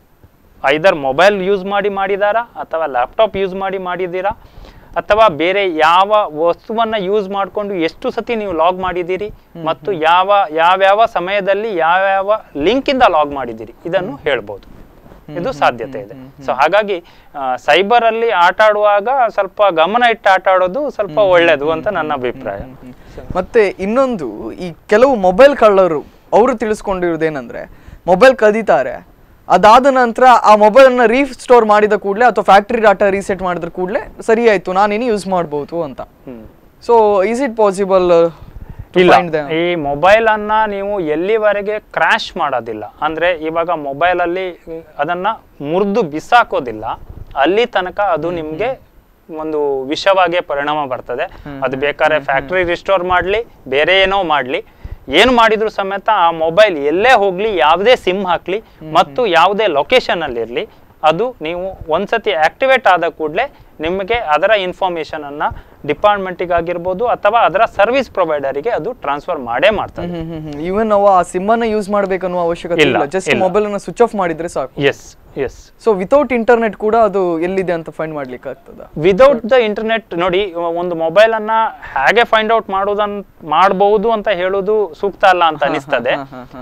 ಐದರ್ ಮೊಬೈಲ್ ಯೂಸ್ ಮಾಡಿ ಮಾಡಿದಾರಾ ಅಥವಾ ಲ್ಯಾಪ್ಟಾಪ್ ಯೂಸ್ ಮಾಡಿ ಮಾಡಿದ್ದೀರಾ ಅಥವಾ ಬೇರೆ ಯಾವ ವಸ್ತುವನ್ನ ಯೂಸ್ ಮಾಡಿಕೊಂಡು ಎಷ್ಟು ಸತಿ ನೀವು ಲಾಗ್ ಮಾಡಿದ್ದೀರಿ ಮತ್ತು ಯಾವ ಯಾವ್ಯಾವ ಸಮಯದಲ್ಲಿ ಯಾವ್ಯಾವ ಲಿಂಕ್ ಇಂದ ಲಾಗ್ ಮಾಡಿದ್ದೀರಿ ಇದನ್ನು ಹೇಳ್ಬೋದು ಇದು ಸಾಧ್ಯತೆ ಇದೆ ಸೊ ಹಾಗಾಗಿ ಸೈಬರ್ ಅಲ್ಲಿ ಆಟ ಆಡುವಾಗ ಸ್ವಲ್ಪ ಗಮನ ಇಟ್ಟು ಆಟ ಆಡೋದು ಸ್ವಲ್ಪ ಒಳ್ಳೇದು ಅಂತ ನನ್ನ ಅಭಿಪ್ರಾಯ ಮತ್ತೆ ಇನ್ನೊಂದು ಈ ಕೆಲವು ಮೊಬೈಲ್ ಕಳ್ಳರು ಅವರು ತಿಳಿಸ್ಕೊಂಡಿರೋದೇನಂದ್ರೆ ಮೊಬೈಲ್ ಕದೀತಾರೆ ಅದಾದ ನಂತರ ಆ ಮೊಬೈಲ್ ಅನ್ನ ರೀಸ್ಟೋರ್ ಮಾಡಿದ ಕೂಡಲೇ ಅಥವಾ ಫ್ಯಾಕ್ಟರಿ ಡಾಟಾ ರೀಸೆಟ್ ಮಾಡಿದ ಕೂಡಲೇ ಸರಿ ಆಯ್ತು ನಾನೇನು ಯೂಸ್ ಮಾಡ್ಬೋದು ಅಂತ hmm so is it possible ಇಲ್ಲ ಈ ಮೊಬೈಲ್ ಅನ್ನ ನೀವು ಎಲ್ಲಿವರೆಗೆ ಕ್ರಾಶ್ ಮಾಡೋದಿಲ್ಲ ಅಂದ್ರೆ ಇವಾಗ ಮೊಬೈಲ್ ಅಲ್ಲಿ ಉಮ್, ಅದನ್ನ ಮುರಿದು ಬಿಸಾಕೋದಿಲ್ಲ ಅಲ್ಲಿ ತನಕ ಅದು ನಿಮ್ಗೆ ಒಂದು ವಿಷವಾಗೆ ಪರಿಣಾಮ ಬರ್ತದೆ ಅದು ಬೇಕಾದ್ರೆ ಫ್ಯಾಕ್ಟ್ರಿ ರಿಸ್ಟೋರ್ ಮಾಡ್ಲಿ ಬೇರೆ ಏನೋ ಮಾಡ್ಲಿ ಏನು ಮಾಡಿದ್ರು ಸಮೇತ ಆ ಮೊಬೈಲ್ ಎಲ್ಲೇ ಹೋಗ್ಲಿ ಯಾವುದೇ ಸಿಮ್ ಹಾಕ್ಲಿ ಮತ್ತು ಯಾವುದೇ ಲೊಕೇಶನ್ ಅಲ್ಲಿ ಇರ್ಲಿ ಅದು ನೀವು ಒಂದ್ಸತಿ ಆಕ್ಟಿವೇಟ್ ಆದ ಕೂಡಲೇ ನಿಮಗೆ ಅದರ ಇನ್ಫಾರ್ಮೇಶನ್ ಅನ್ನ ಡಿಪಾರ್ಟ್ಮೆಂಟಿಗೆ ಆಗಿರ್ಬೋದು ಅಥವಾ ಅದರ ಸರ್ವಿಸ್ ಪ್ರೊವೈಡರಿಗೆ ಅದು ಟ್ರಾನ್ಸ್ಫರ್ ಮಾಡೇ ಮಾಡ್ತಾರೆ ಇವನ್ ನಾವು ಆ ಸಿಮ್ ಅನ್ನ ಯೂಸ್ ಮಾಡ್ಬೇಕನ್ನೋ ಅವಶ್ಯಕತೆ ಇಲ್ಲ, ಇಲ್ಲ ಜಸ್ಟ್ ಇಲ್ಲ. ಮೊಬೈಲ್ ಅನ್ನ ಸ್ವಿಚ್ ಆಫ್ ಮಾಡಿದ್ರೆ ಸಾಕು yes yes so without internet ಕೂಡ ಅದು ಎಲ್ಲಿದೆ ಅಂತ ಫೈಂಡ್ ಮಾಡ್ಲಿಕ್ಕೆ ಆಗ್ತದ ವಿದೌಟ್ ದ ಇಂಟರ್ನೆಟ್ ನೋಡಿ ಒಂದು ಮೊಬೈಲ್ ಅನ್ನ ಹೇಗೆ ಫೈಂಡ್ ಔಟ್ ಮಾಡೋದನ್ ಮಾಡಬಹುದು ಅಂತ ಹೇಳೋದು ಸೂಕ್ತ ಅಲ್ಲ ಅಂತ ಅನಿಸ್ತದೆ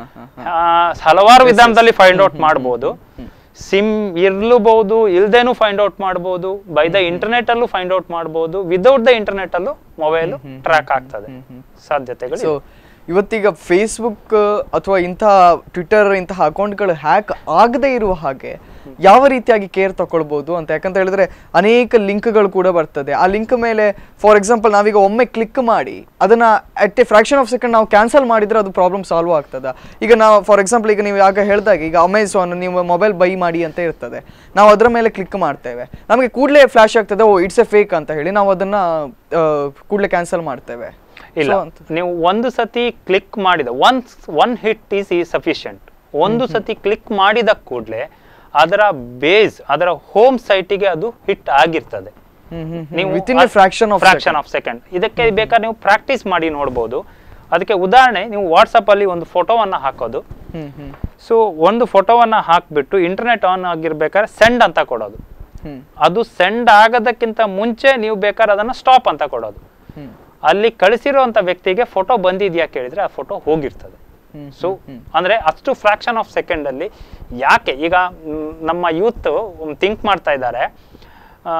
ಆ, ಹಲವಾರು ವಿಧಾನದಲ್ಲಿ ಫೈಂಡ್ ಔಟ್ ಮಾಡಬಹುದು ಸಿಮ್ ಇರ್ಲೂಬಹುದು ಇಲ್ದೇನು ಫೈಂಡ್ ಔಟ್ ಮಾಡಬಹುದು ಬೈ ದ ಇಂಟರ್ನೆಟ್ ಅಲ್ಲೂ ಫೈಂಡ್ ಔಟ್ ಮಾಡಬಹುದು ವಿದೌಟ್ ದ ಇಂಟರ್ನೆಟ್ ಅಲ್ಲೂ ಮೊಬೈಲ್ ಟ್ರ್ಯಾಕ್ ಆಗ್ತದೆ ಸಾಧ್ಯತೆಗಳು ಸೊ ಇವತ್ತೀಗ ಫೇಸ್ಬುಕ್ ಅಥವಾ ಇಂತಹ ಟ್ವಿಟರ್ ಇಂತಹ ಅಕೌಂಟ್ಗಳು ಹ್ಯಾಕ್ ಆಗದೆ ಇರುವ ಹಾಗೆ ಯಾವ ರೀತಿಯಾಗಿ ಕೇರ್ ತಗೊಳ್ಬೋದು ಅಂತ ಯಾಕಂತ ಹೇಳಿದ್ರೆ ಅನೇಕ ಲಿಂಕ್ಗಳು ಕೂಡ ಬರ್ತದೆ ಆ ಲಿಂಕ್ ಮೇಲೆ ಫಾರ್ ಎಕ್ಸಾಂಪಲ್ ನಾವೀಗ ಒಮ್ಮೆ ಕ್ಲಿಕ್ ಮಾಡಿ ಅದನ್ನ at a fraction of second ನಾವು ಕ್ಯಾನ್ಸಲ್ ಮಾಡಿದ್ರೆ ಅದು ಪ್ರಾಬ್ಲಮ್ ಸಾಲ್ವ್ ಆಗ್ತದ ಈಗ ನಾವು ಫಾರ್ ಎಕ್ಸಾಂಪಲ್ ಈಗ ನೀವು ಆಗ ಹೇಳಿದಾಗ ಈಗ ಅಮೆಝಾನ್ ನೀವು ಮೊಬೈಲ್ ಬೈ ಮಾಡಿ ಅಂತ ಇರ್ತದೆ ನಾವು ಅದರ ಮೇಲೆ ಕ್ಲಿಕ್ ಮಾಡ್ತೇವೆ ನಮಗೆ ಕೂಡಲೇ ಫ್ಲಾಶ್ ಆಗ್ತದೆ ಓ ಇಟ್ಸ್ ಎ ಫೇಕ್ ಅಂತ ಹೇಳಿ ನಾವು ಅದನ್ನ ಕೂಡಲೇ ಕ್ಯಾನ್ಸಲ್ ಮಾಡ್ತೇವೆ ಇಲ್ಲ So ಅಂತ. ನೀವು ಒಂದು ಸತಿ ಕ್ಲಿಕ್ ಮಾಡಿದ ಒನ್ ಒನ್ ಹಿಟ್ ಈಸ್ ಈ ಸಫಿಷಿಯಂಟ್ ಒಂದು ಸತಿ ಕ್ಲಿಕ್ ಮಾಡಿದ ಕೂಡಲೇ ಅದರ ಬೇಸ್ ಅದರ ಹೋಮ್ ಸೈಟಿಗೆ ಅದು ಹಿಟ್ ಆಗಿರ್ತದೆ ನೀವು within fraction of fraction of second ಇದಕ್ಕೆ ಬೇಕಾದ್ರೆ ನೀವು ಪ್ರಾಕ್ಟೀಸ್ ಮಾಡಿ ನೋಡ್ಬೋದು ಅದಕ್ಕೆ ಉದಾಹರಣೆ ನೀವು ವಾಟ್ಸಪ್ ಅಲ್ಲಿ ಒಂದು ಫೋಟೋವನ್ನ ಹಾಕೋದು ಹ್ಮ್ ಹ್ಮ್ ಸೊ ಒಂದು ಫೋಟೋವನ್ನ ಹಾಕ್ಬಿಟ್ಟು ಇಂಟರ್ನೆಟ್ ಆನ್ ಆಗಿರ್ಬೇಕಾದ್ರೆ ಸೆಂಡ್ ಅಂತ ಕೊಡೋದು ಹ್ಮ್ ಅದು ಸೆಂಡ್ ಆಗೋದಕ್ಕಿಂತ ಮುಂಚೆ ನೀವು ಬೇಕಾದ್ರೆ ಅದನ್ನ ಸ್ಟಾಪ್ ಅಂತ ಕೊಡೋದು ಹ್ಮ್ ಅಲ್ಲಿ ಕಳಿಸಿರುವಂತ ವ್ಯಕ್ತಿಗೆ ಫೋಟೋ ಬಂದಿದ್ಯಾ ಕೇಳಿದ್ರೆ ಆ ಫೋಟೋ ಹೋಗಿರ್ತದೆ ಹ್ಮ್, ಸೊ ಅಂದ್ರೆ ಅಷ್ಟು ಫ್ರಾಕ್ಷನ್ ಆಫ್ ಸೆಕೆಂಡ್ ಅಲ್ಲಿ ಯಾಕೆ ಈಗ ಮ್, ನಮ್ಮ ಯೂತ್ ಥಿಂಕ್ ಮಾಡ್ತಾ ಇದ್ದಾರೆ ಆ,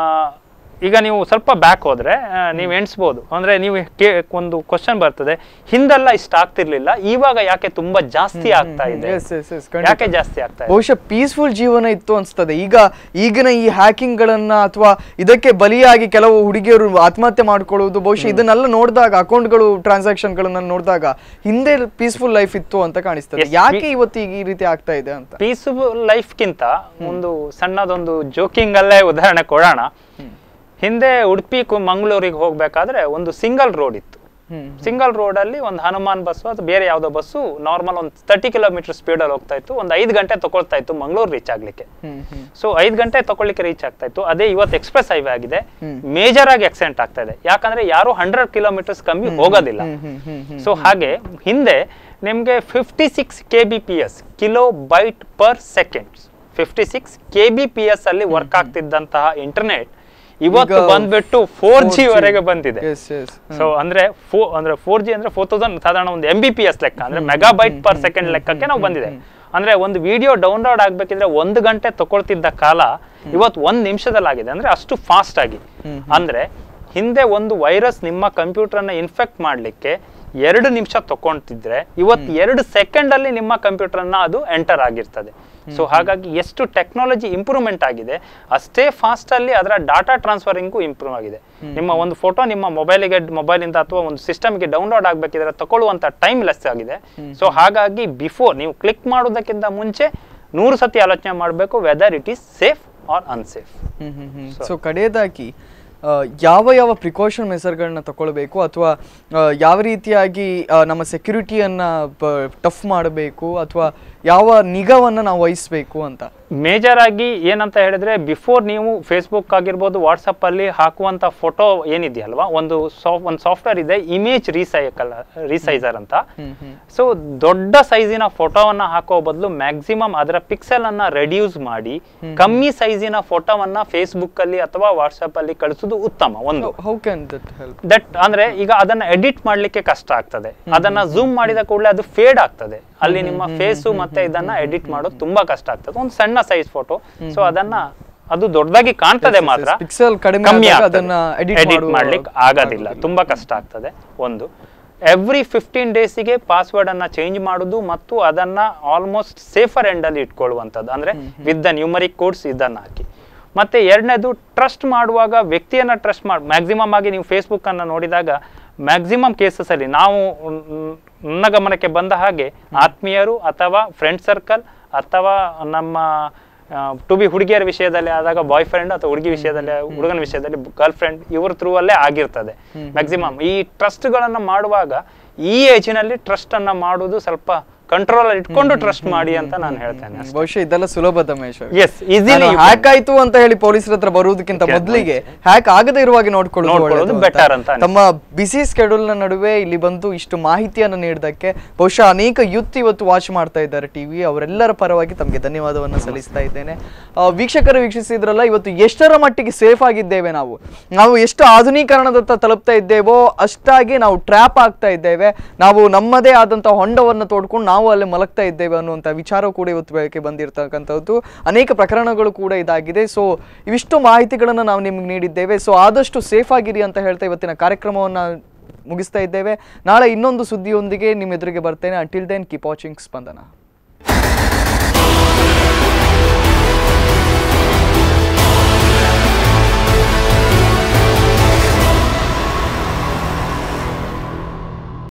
ಈಗ ನೀವು ಸ್ವಲ್ಪ ಬ್ಯಾಕ್ ಹೋದ್ರೆ ಆ, ನೀವು ಎಣಿಸ್ಬೋದು ಅಂದ್ರೆ ನೀವು ಕೇ ಒಂದು ಕ್ವಶನ್ ಬರ್ತದೆ ಹಿಂದೆಲ್ಲ ಇಷ್ಟ ಆಗ್ತಿರ್ಲಿಲ್ಲ ಇವಾಗ ಯಾಕೆ ತುಂಬಾ ಜಾಸ್ತಿ ಆಗ್ತಾ ಇದೆ Yes, yes, yes, ಖಂಡಿತ. ಯಾಕೆ ಜಾಸ್ತಿ ಆಗ್ತಾ ಇದೆ ಬಹುಶಃ ಪೀಸ್ಫುಲ್ ಜೀವನ ಇತ್ತು ಅನ್ಸ್ತದೆ ಈಗ ಈಗಿನ ಈ ಹ್ಯಾಕಿಂಗ್ ಗಳನ್ನ ಅಥವಾ ಇದಕ್ಕೆ ಬಲಿಯಾಗಿ ಕೆಲವು ಹುಡುಗಿಯರು ಆತ್ಮಹತ್ಯೆ ಮಾಡ್ಕೊಳ್ಳುವುದು ಬಹುಶಃ ಇದನ್ನೆಲ್ಲ ನೋಡಿದಾಗ ಅಕೌಂಟ್ಗಳು ಟ್ರಾನ್ಸಾಕ್ಷನ್ ಗಳನ್ನ ನೋಡಿದಾಗ ಹಿಂದೆ ಪೀಸ್ಫುಲ್ ಲೈಫ್ ಇತ್ತು ಅಂತ ಕಾಣಿಸ್ತದೆ Yes, ಯಾಕೆ ಇವತ್ತು ಈಗ ಈ ರೀತಿ ಆಗ್ತಾ ಇದೆ ಅಂತ ಪೀಸ್ಫುಲ್ ಲೈಫ್ಗಿಂತ ಒಂದು ಸಣ್ಣದೊಂದು ಜೋಕಿಂಗ್ ಅಲ್ಲೇ ಉದಾಹರಣೆ ಕೊಡೋಣ ಹಿಂದೆ ಉಡುಪಿ ಕು- ಮಂಗಳೂರಿಗೆ ಹೋಗ್ಬೇಕಾದ್ರೆ ಒಂದು ಸಿಂಗಲ್ ರೋಡ್ ಇತ್ತು ಹ್ಮ್ ಸಿಂಗಲ್ ರೋಡ್ ಅಲ್ಲಿ ಒಂದು ಹನುಮಾನ್ ಬಸ್ಸು ಅಥವಾ ಬೇರೆ ಯಾವುದೋ ಬಸ್ಸು ನಾರ್ಮಲ್ ಒಂದು ತರ್ಟಿ ಕಿಲೋಮೀಟರ್ ಸ್ಪೀಡಲ್ಲಿ ಹೋಗ್ತಾ ಇತ್ತು ಒಂದು ಐದು ಗಂಟೆ ತಗೊಳ್ತಾ ಇತ್ತು ಮಂಗಳೂರು ರೀಚ್ ಆಗ್ಲಿಕ್ಕೆ ಹ್ಮ್ ಹ್ಮ್ ಸೊ ಐದು ಗಂಟೆ ತಗೊಳ್ಳಿಕ್ಕೆ ರೀಚ್ ಆಗ್ತಾ ಇತ್ತು ಅದೇ ಇವತ್ತು ಎಕ್ಸ್ಪ್ರೆಸ್ ಹೈವೇ ಆಗಿದೆ ಹ್ಮ್. ಮೇಜರ್ ಆಗಿ ಆಕ್ಸಿಡೆಂಟ್ ಆಗ್ತಾ ಇದೆ ಯಾಕಂದ್ರೆ ಯಾರು ಹಂಡ್ರೆಡ್ ಕಿಲೋಮೀಟರ್ಸ್ ಕಮ್ಮಿ ಹೋಗೋದಿಲ್ಲ ಹ್ಮ್ ಹ್ಮ್ ಹ್ಮ್ ಹ್ಮ್ ಸೊ ಹಾಗೆ ಹಿಂದೆ ನಿಮಗೆ fifty six K B P S kilobyte per second fifty six K B P S ಅಲ್ಲಿ ವರ್ಕ್ ಆಗ್ತಿದ್ದಂತಹ ಇಂಟರ್ನೆಟ್ ಇವತ್ತು ಈಗ ಬಂದ್ಬಿಟ್ಟು ಫೋರ್ ಜಿ 4G. ವರೆಗೆ ಬಂದಿದೆ Yes, yes. ಸೊ ಅಂದ್ರೆ ಫೋ ಅಂದ್ರೆ ಫೋರ್ ಜಿ ಅಂದ್ರೆ ಫೋರ್ ತೌಸಂಡ್ ಸಾಧಾರಣ ಒಂದು ಎಂ ಬಿ ಪಿ ಎಸ್ ಲೆಕ್ಕ ಅಂದ್ರೆ ಮೆಗಾಬೈಟ್ ಪರ್ ಸೆಕೆಂಡ್ ಲೆಕ್ಕಕ್ಕೆ ನಾವು ಬಂದಿದೆ ಅಂದ್ರೆ ಒಂದು ವಿಡಿಯೋ ಡೌನ್ಲೋಡ್ ಆಗ್ಬೇಕಿದ್ರೆ ಒಂದು ಗಂಟೆ ತಗೊಳ್ತಿದ್ದ ಕಾಲ ಇವತ್ತು ಒಂದ್ ನಿಮಿಷದಲ್ಲಿ ಆಗಿದೆ ಅಂದ್ರೆ ಅಷ್ಟು ಫಾಸ್ಟ್ ಆಗಿ ಅಂದ್ರೆ ಹಿಂದೆ ಒಂದು ವೈರಸ್ ನಿಮ್ಮ ಕಂಪ್ಯೂಟರ್ನ ಇನ್ಫೆಕ್ಟ್ ಮಾಡ್ಲಿಕ್ಕೆ ಎರಡು ನಿಮಿಷ ತಗೊಂತಿದ್ರೆ ಇವತ್ತು ಎರಡು ಸೆಕೆಂಡ್ ಅಲ್ಲಿ ನಿಮ್ಮ ಕಂಪ್ಯೂಟರ್ನ ಅದು ಎಂಟರ್ ಆಗಿರ್ತದೆ ಸೊ ಹಾಗಾಗಿ ಎಷ್ಟು ಟೆಕ್ನಾಲಜಿ ಇಂಪ್ರೂವ್ಮೆಂಟ್ ಆಗಿದೆ ಅಷ್ಟೇ ಫಾಸ್ಟ್ ಅಲ್ಲಿ ಅದರ ಡಾಟಾ ಟ್ರಾನ್ಸ್ಫರಿಂಗು ಇಂಪ್ರೂವ್ ಆಗಿದೆ ನಿಮ್ಮ ಒಂದು ಫೋಟೋ ನಿಮ್ಮ ಮೊಬೈಲಿಗೆ ಮೊಬೈಲಿಂದ ಅಥವಾ ಒಂದು ಸಿಸ್ಟಮ್ಗೆ ಡೌನ್ಲೋಡ್ ಆಗಬೇಕಿದ್ರೆ ತಗೊಳ್ಳುವಂತ ಟೈಮ್ ಲೆಸ್ ಆಗಿದೆ ಸೊ ಹಾಗಾಗಿ ಬಿಫೋರ್ ನೀವು ಕ್ಲಿಕ್ ಮಾಡೋದಕ್ಕಿಂತ ಮುಂಚೆ ನೂರು ಸತಿ ಆಲೋಚನೆ ಮಾಡಬೇಕು whether it is safe or unsafe so ಕಡೆಯದಾಗಿ ಆ, ಯಾವ ಯಾವ ಪ್ರಿಕಾಷನ್ ಮೆಸರ್ಗಳನ್ನ ತಗೊಳ್ಬೇಕು ಅಥವಾ ಆ, ಯಾವ ರೀತಿಯಾಗಿ ಆ, ನಮ್ಮ ಸೆಕ್ಯೂರಿಟಿಯನ್ನ ಟಫ್ ಮಾಡಬೇಕು ಅಥವಾ ಯಾವ ನಿಗಾವನ್ನ ನಾವು ವಹಿಸ್ಬೇಕು ಅಂತ ಮೇಜರ್ ಆಗಿ ಏನಂತ ಹೇಳಿದ್ರೆ ಬಿಫೋರ್ ನೀವು ಫೇಸ್ಬುಕ್ ಆಗಿರ್ಬೋದು ವಾಟ್ಸಪ್ ಅಲ್ಲಿ ಹಾಕುವಂತ ಫೋಟೋ ಏನಿದೆಯಲ್ವಾ ಒಂದು ಸಾಫ್ ಒಂದು ಸಾಫ್ಟ್ವೇರ್ ಇದೆ ಇಮೇಜ್ ರೀಸೈಕಲ್ ರೀಸೈಸರ್ ಅಂತ ಸೊ ದೊಡ್ಡ ಸೈಜಿನ ಫೋಟೋವನ್ನ ಹಾಕೋ ಬದಲು ಮ್ಯಾಕ್ಸಿಮಮ್ ಅದರ ಪಿಕ್ಸೆಲ್ ಅನ್ನ ರೆಡ್ಯೂಸ್ ಮಾಡಿ ಕಮ್ಮಿ ಸೈಜಿನ ಫೋಟೋವನ್ನ ಫೇಸ್ಬುಕ್ ಅಲ್ಲಿ ಅಥವಾ ವಾಟ್ಸಪ್ ಅಲ್ಲಿ ಕಳಿಸೋದು ಉತ್ತಮ ಒಂದು how can that help that ಅಂದ್ರೆ ಈಗ ಅದನ್ನ ಎಡಿಟ್ ಮಾಡ್ಲಿಕ್ಕೆ ಕಷ್ಟ ಆಗ್ತದೆ ಅದನ್ನ ಝೂಮ್ ಮಾಡಿದ ಕೂಡಲೇ ಅದು ಫೇಡ್ ಆಗ್ತದೆ ಅಲ್ಲಿ ನಿಮ್ಮ ಫೇಸು ಮತ್ತೆ ಇದನ್ನ ಎಡಿಟ್ ಮಾಡೋದು ತುಂಬಾ ಕಷ್ಟ ಆಗ್ತದೆ ಒಂದು ಸಣ್ಣ ಸೈಜ್ ಫೋಟೋ ಸೊ ಅದನ್ನ ಅದು ದೊಡ್ಡದಾಗಿ ಕಾಣ್ತದೆ ಮಾತ್ರ ಪಿಕ್ಸೆಲ್ ಕಡಿಮೆ ಕಮ್ಮಿ ಆದಾಗ ಆಗ್ತದೆ. ಅದನ್ನ edit edit ಮಾಡುವ- ಮಾಡ್ಲಿಕ್ಕೆ ಆಗೋದಿಲ್ಲ ತುಂಬಾ ಕಷ್ಟ ಆಗ್ತದೆ ಒಂದು ಎವ್ರಿ ಫಿಫ್ಟೀನ್ ಡೇಸಿಗೆ ಪಾಸ್ವರ್ಡ್ ಅನ್ನ ಚೇಂಜ್ ಮಾಡುದು ಮತ್ತು ಅದನ್ನ ಆಲ್ಮೋಸ್ಟ್ ಸೇಫರ್ ಎಂಡ್ ಅಲ್ಲಿ ಇಟ್ಕೊಳ್ಳುವಂಥದ್ದು ಅಂದ್ರೆ ವಿತ್ ದ ನ್ಯೂಮರಿಕ್ ಕೋಡ್ಸ್ ಇದನ್ನ ಹಾಕಿ ಮತ್ತೆ ಎರಡನೇದು ಟ್ರಸ್ಟ್ ಮಾಡುವಾಗ ವ್ಯಕ್ತಿಯನ್ನ ಟ್ರಸ್ಟ್ ಮಾಡಿ ಮ್ಯಾಕ್ಸಿಮಮ್ ಆಗಿ ನೀವು ಫೇಸ್ಬುಕ್ ಅನ್ನ ನೋಡಿದಾಗ ಮ್ಯಾಕ್ಸಿಮಮ್ ಕೇಸಸ್ ಅಲ್ಲಿ ನಾವು ಮ್, ನನ್ನ ಗಮನಕ್ಕೆ ಬಂದ ಹಾಗೆ ಆತ್ಮೀಯರು ಅಥವಾ ಫ್ರೆಂಡ್ ಸರ್ಕಲ್ ಅಥವಾ ನಮ್ಮ ಟು ಬಿ ಹುಡುಗಿಯರ ವಿಷಯದಲ್ಲಿ ಆದಾಗ ಬಾಯ್ ಫ್ರೆಂಡ್ ಅಥವಾ ಹುಡುಗಿ ವಿಷಯದಲ್ಲಿ ಹುಡುಗನ ವಿಷಯದಲ್ಲಿ ಗರ್ಲ್ ಫ್ರೆಂಡ್ ಇವ್ರ ಥ್ರೂ ಅಲ್ಲೇ ಆಗಿರ್ತದೆ ಮ್ಯಾಕ್ಸಿಮಮ್ ಈ ಟ್ರಸ್ಟ್ಗಳನ್ನ ಮಾಡುವಾಗ ಈ ಏಜಿನಲ್ಲಿ ಟ್ರಸ್ಟ್ ಅನ್ನ ಮಾಡುವುದು ಸ್ವಲ್ಪ ಕಂಟ್ರೋಲ್ ಅಲ್ಲಿ ಇಟ್ಕೊಂಡು ಟ್ರಸ್ಟ್ ಮಾಡಿ ಅಂತ ನಾನು ಹೇಳ್ತೇನೆ ಬಹುಶಃ ಇದೆಲ್ಲ ಸುಲಭದ ಮಹೇಶ್ ಎಸ್ ಈಸಿಲಿ ಹ್ಯಾಕ್ ಆಯ್ತು ಅಂತ ಹೇಳಿ ಪೊಲೀಸರ ಹತ್ರ ಬರುವುದಕ್ಕಿಂತ ಮೊದಲಿಗೆ ಹ್ಯಾಕ್ ಆಗದೇ ಇರುವಾಗೆ ನೋಡ್ಕೊಳ್ಳೋದು ನೋಡ್ಕೊಳ್ಳೋದು ಒಳ್ಳೆಯದು better ಅಂತ. ಅಂತ ಅನಿಸ್ತದೆ. ತಮ್ಮ ಬಿಸಿ ಸ್ಕೆಡ್ಯೂಲ್ ನ ನಡುವೆ ಇಲ್ಲಿ ಬಂದು ಇಷ್ಟು ಮಾಹಿತಿಯನ್ನು ನೀಡಿದ್ದಕ್ಕೆ ಬಹುಶಃ ಅನೇಕ ಯೂತ್ ಇವತ್ತು ವಾಚ್ ಮಾಡ್ತಾ ಇದ್ದಾರೆ ಟಿವಿ ಅವರೆಲ್ಲರ ಪರವಾಗಿ ತಮಗೆ ಧನ್ಯವಾದವನ್ನು ಸಲ್ಲಿಸ್ತಾ ಇದ್ದೇನೆ ಆ, ವೀಕ್ಷಕರು ವೀಕ್ಷಿಸಿದ್ರಲ್ಲ ಇವತ್ತು ಎಷ್ಟರ ಮಟ್ಟಿಗೆ ಸೇಫ್ ಆಗಿದ್ದೇವೆ ನಾವು ನಾವು ಎಷ್ಟು ಆಧುನೀಕರಣದತ್ತ ತಲುಪ್ತಾ ಇದ್ದೇವೋ ಅಷ್ಟಾಗಿ ನಾವು ಟ್ರ್ಯಾಪ್ ಆಗ್ತಾ ಇದ್ದೇವೆ ನಾವು ನಮ್ಮದೇ ಆದಂತಹ ಹೊಂಡವನ್ನು ತೋಡ್ಕೊಂಡು ನಾವು ಅಲ್ಲಿ ಮಲಗ್ತಾ ಇದ್ದೇವೆ ಅನ್ನುವಂಥ ವಿಚಾರ ಕೂಡ ಇವತ್ತು ಬೆಳಕೆ ಬಂದಿರತಕ್ಕಂಥದ್ದು ಅನೇಕ ಪ್ರಕರಣಗಳು ಕೂಡ ಇದಾಗಿದೆ ಸೊ ಇವಿಷ್ಟು ಮಾಹಿತಿಗಳನ್ನು ನಾವು ನಿಮ್ಗೆ ನೀಡಿದ್ದೇವೆ ಸೊ ಆದಷ್ಟು ಸೇಫ್ ಆಗಿರಿ ಅಂತ ಹೇಳ್ತಾ ಇವತ್ತಿನ ಕಾರ್ಯಕ್ರಮವನ್ನು ಮುಗಿಸ್ತಾ ಇದ್ದೇವೆ ನಾಳೆ ಇನ್ನೊಂದು ಸುದ್ದಿಯೊಂದಿಗೆ ನಿಮ್ಮ ಎದುರಿಗೆ ಬರ್ತೇನೆ ಅಂಟಿಲ್ ದೆನ್ ಕೀಪ್ ವಾಚಿಂಗ್ ಸ್ಪಂದನ